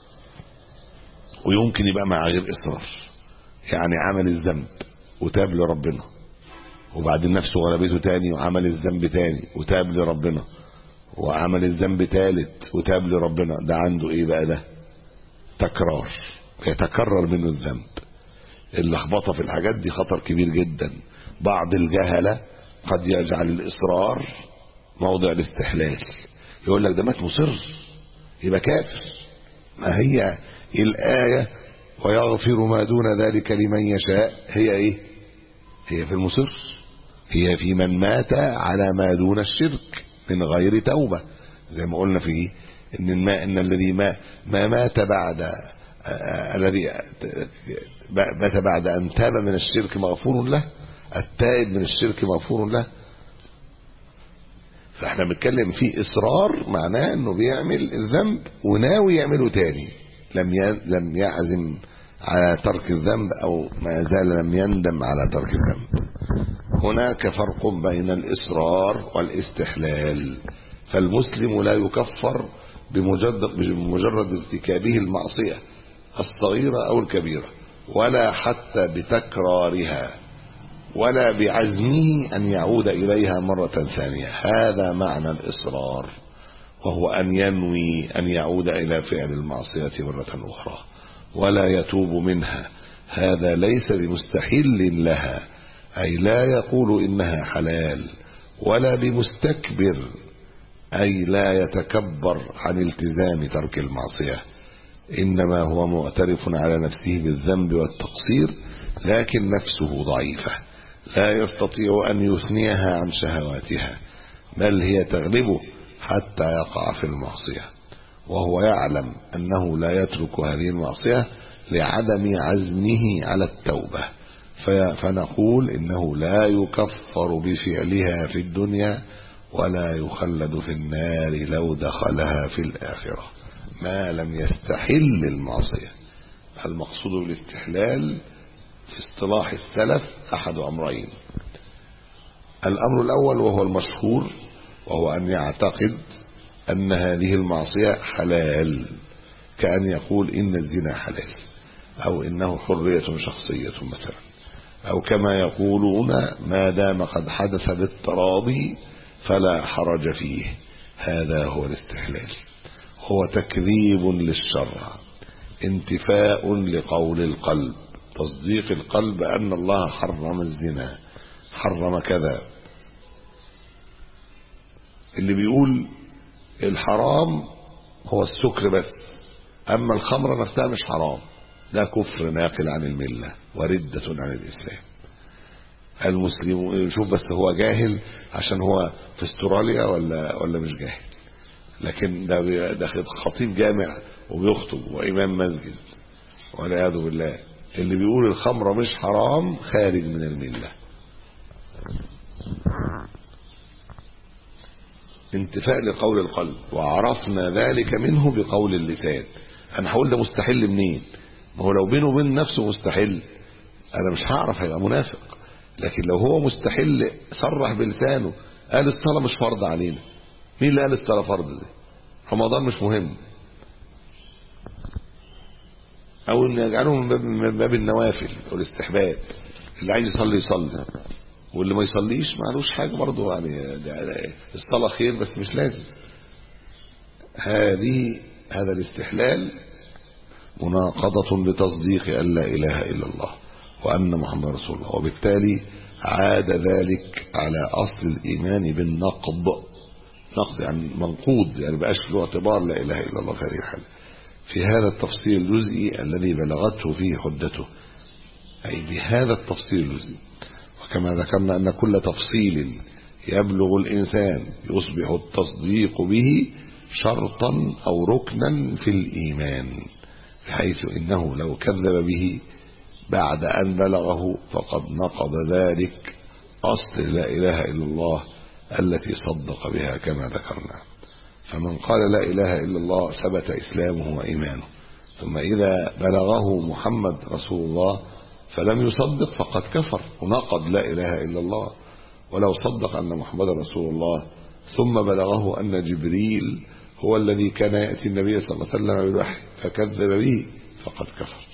ويمكن يبقى مع غير اصرار يعني عمل الذنب وتاب لربنا وبعدين نفسه غلبته تاني وعمل الذنب تاني وتاب لربنا وعمل الذنب تالت وتاب لربنا ده عنده ايه بقى ده تكرار يتكرر منه الذنب اللخبطه في الحاجات دي خطر كبير جدا بعض الجهله قد يجعل الاصرار موضع الاستحلال يقول لك ده مات مصر يبقى كافر ما هي الايه ويغفر ما دون ذلك لمن يشاء هي ايه هي في المصر هي في من مات على ما دون الشرك من غير توبه زي ما قلنا في ان ما ان الذي ما ما مات بعد الذي مات بعد أن تاب من الشرك مغفور له التائب من الشرك مغفور له فاحنا بنتكلم في إصرار معناه أنه بيعمل الذنب وناوي يعمله تاني لم لم يعزم على ترك الذنب أو ما زال لم يندم على ترك الذنب هناك فرق بين الإصرار والاستحلال فالمسلم لا يكفر بمجرد, بمجرد ارتكابه المعصية الصغيرة أو الكبيرة ولا حتى بتكرارها ولا بعزمه أن يعود إليها مرة ثانية هذا معنى الإصرار وهو أن ينوي أن يعود إلى فعل المعصية مرة أخرى ولا يتوب منها هذا ليس بمستحل لها أي لا يقول إنها حلال ولا بمستكبر أي لا يتكبر عن التزام ترك المعصية إنما هو معترف على نفسه بالذنب والتقصير لكن نفسه ضعيفة لا يستطيع أن يثنيها عن شهواتها بل هي تغلبه حتى يقع في المعصية وهو يعلم أنه لا يترك هذه المعصية لعدم عزمه على التوبة فنقول إنه لا يكفر بفعلها في الدنيا ولا يخلد في النار لو دخلها في الآخرة ما لم يستحل المعصية المقصود بالاستحلال في اصطلاح السلف أحد أمرين الأمر الأول وهو المشهور وهو أن يعتقد أن هذه المعصية حلال كأن يقول إن الزنا حلال أو إنه حرية شخصية مثلا أو كما يقولون ما دام قد حدث بالتراضي فلا حرج فيه هذا هو الاستحلال هو تكذيب للشرع انتفاء لقول القلب تصديق القلب أن الله حرم الزنا حرم كذا اللي بيقول الحرام هو السكر بس أما الخمرة نفسها مش حرام ده كفر ناقل عن الملة وردة عن الإسلام المسلم يشوف بس هو جاهل عشان هو في استراليا ولا ولا مش جاهل لكن ده بي- ده خطيب جامع وبيخطب وإمام مسجد والعياذ بالله اللي بيقول الخمرة مش حرام خارج من الملة انتفاء لقول القلب وعرفنا ذلك منه بقول اللسان انا هقول ده مستحيل منين ما هو لو بينه وبين نفسه مستحيل انا مش هعرف هيبقى منافق لكن لو هو مستحيل صرح بلسانه قال الصلاة مش فرض علينا مين اللي قال الصلاة فرض دي رمضان مش مهم او ان يجعله من باب, من باب النوافل والاستحباب اللي عايز يصلي يصلي واللي ما يصليش معلوش حاجه برضه يعني ده- ده الصلاه خير بس مش لازم هذه هذا الاستحلال مناقضة لتصديق أن لا إله إلا الله وأن محمد رسول الله وبالتالي عاد ذلك على أصل الإيمان بالنقض نقض يعني منقوض يعني بقاش له اعتبار لا إله إلا الله في هذه الحالة في هذا التفصيل الجزئي الذي بلغته فيه حدته أي بهذا التفصيل الجزئي وكما ذكرنا أن كل تفصيل يبلغ الإنسان يصبح التصديق به شرطا أو ركنا في الإيمان بحيث إنه لو كذب به بعد أن بلغه فقد نقض ذلك أصل لا إله إلا الله التي صدق بها كما ذكرنا فمن قال لا إله إلا الله ثبت إسلامه وإيمانه ثم إذا بلغه محمد رسول الله فلم يصدق فقد كفر ونقض لا إله إلا الله ولو صدق أن محمد رسول الله ثم بلغه أن جبريل هو الذي كان يأتي النبي صلى الله عليه وسلم بالوحي فكذب به فقد كفر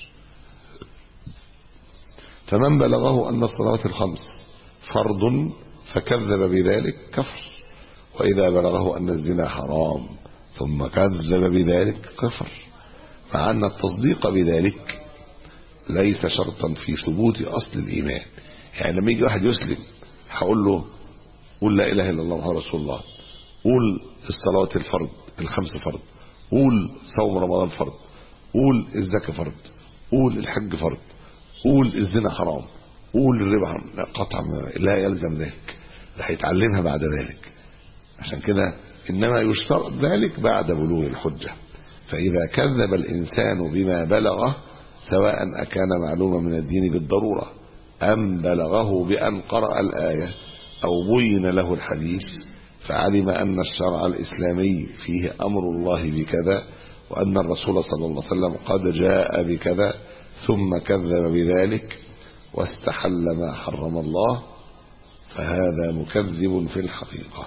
فمن بلغه أن الصلوات الخمس فرض فكذب بذلك كفر وإذا بلغه أن الزنا حرام ثم كذب بذلك كفر مع أن التصديق بذلك ليس شرطا في ثبوت أصل الإيمان يعني لما يجي واحد يسلم هقول له قول لا إله إلا الله محمد رسول الله قول الصلوات الفرض الخمس فرض قول صوم رمضان فرض قول الزكاة فرض قول الحج فرض قول الزنا حرام قول الربا حرام لا قطع ما- لا يلزم ذلك ده هيتعلمها بعد ذلك عشان كده إنما يشترط ذلك بعد بلوغ الحجة فإذا كذب الإنسان بما بلغه سواء أكان معلوما من الدين بالضرورة أم بلغه بأن قرأ الآية أو بين له الحديث فعلم أن الشرع الإسلامي فيه أمر الله بكذا وأن الرسول صلى الله عليه وسلم قد جاء بكذا ثم كذب بذلك واستحل ما حرم الله فهذا مكذب في الحقيقة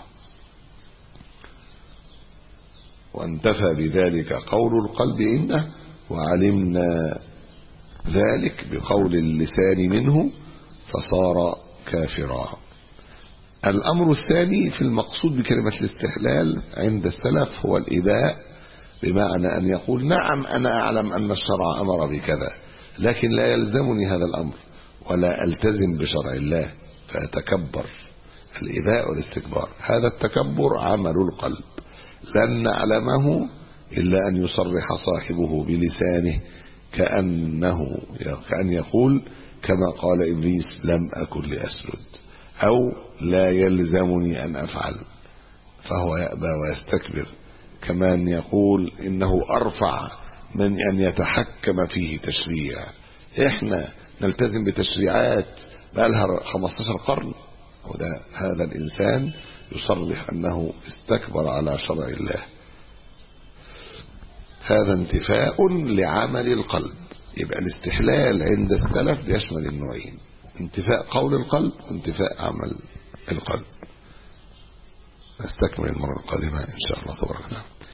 وانتفى بذلك قول القلب عنده وعلمنا ذلك بقول اللسان منه فصار كافرا الأمر الثاني في المقصود بكلمة الاستحلال عند السلف هو الإباء بمعنى أن يقول نعم أنا أعلم أن الشرع أمر بكذا لكن لا يلزمني هذا الأمر ولا ألتزم بشرع الله فأتكبر الإباء والاستكبار هذا التكبر عمل القلب لن نعلمه إلا أن يصرح صاحبه بلسانه كأنه كأن يقول كما قال إبليس لم أكن لأسجد أو لا يلزمني أن أفعل فهو يأبى ويستكبر كما أن يقول إنه أرفع من أن يتحكم فيه تشريع إحنا نلتزم بتشريعات بقالها 15 قرن وده هذا الإنسان يصرح أنه استكبر على شرع الله هذا انتفاء لعمل القلب يبقى الاستحلال عند السلف بيشمل النوعين انتفاء قول القلب وانتفاء عمل القلب نستكمل المرة القادمة إن شاء الله تبارك وتعالى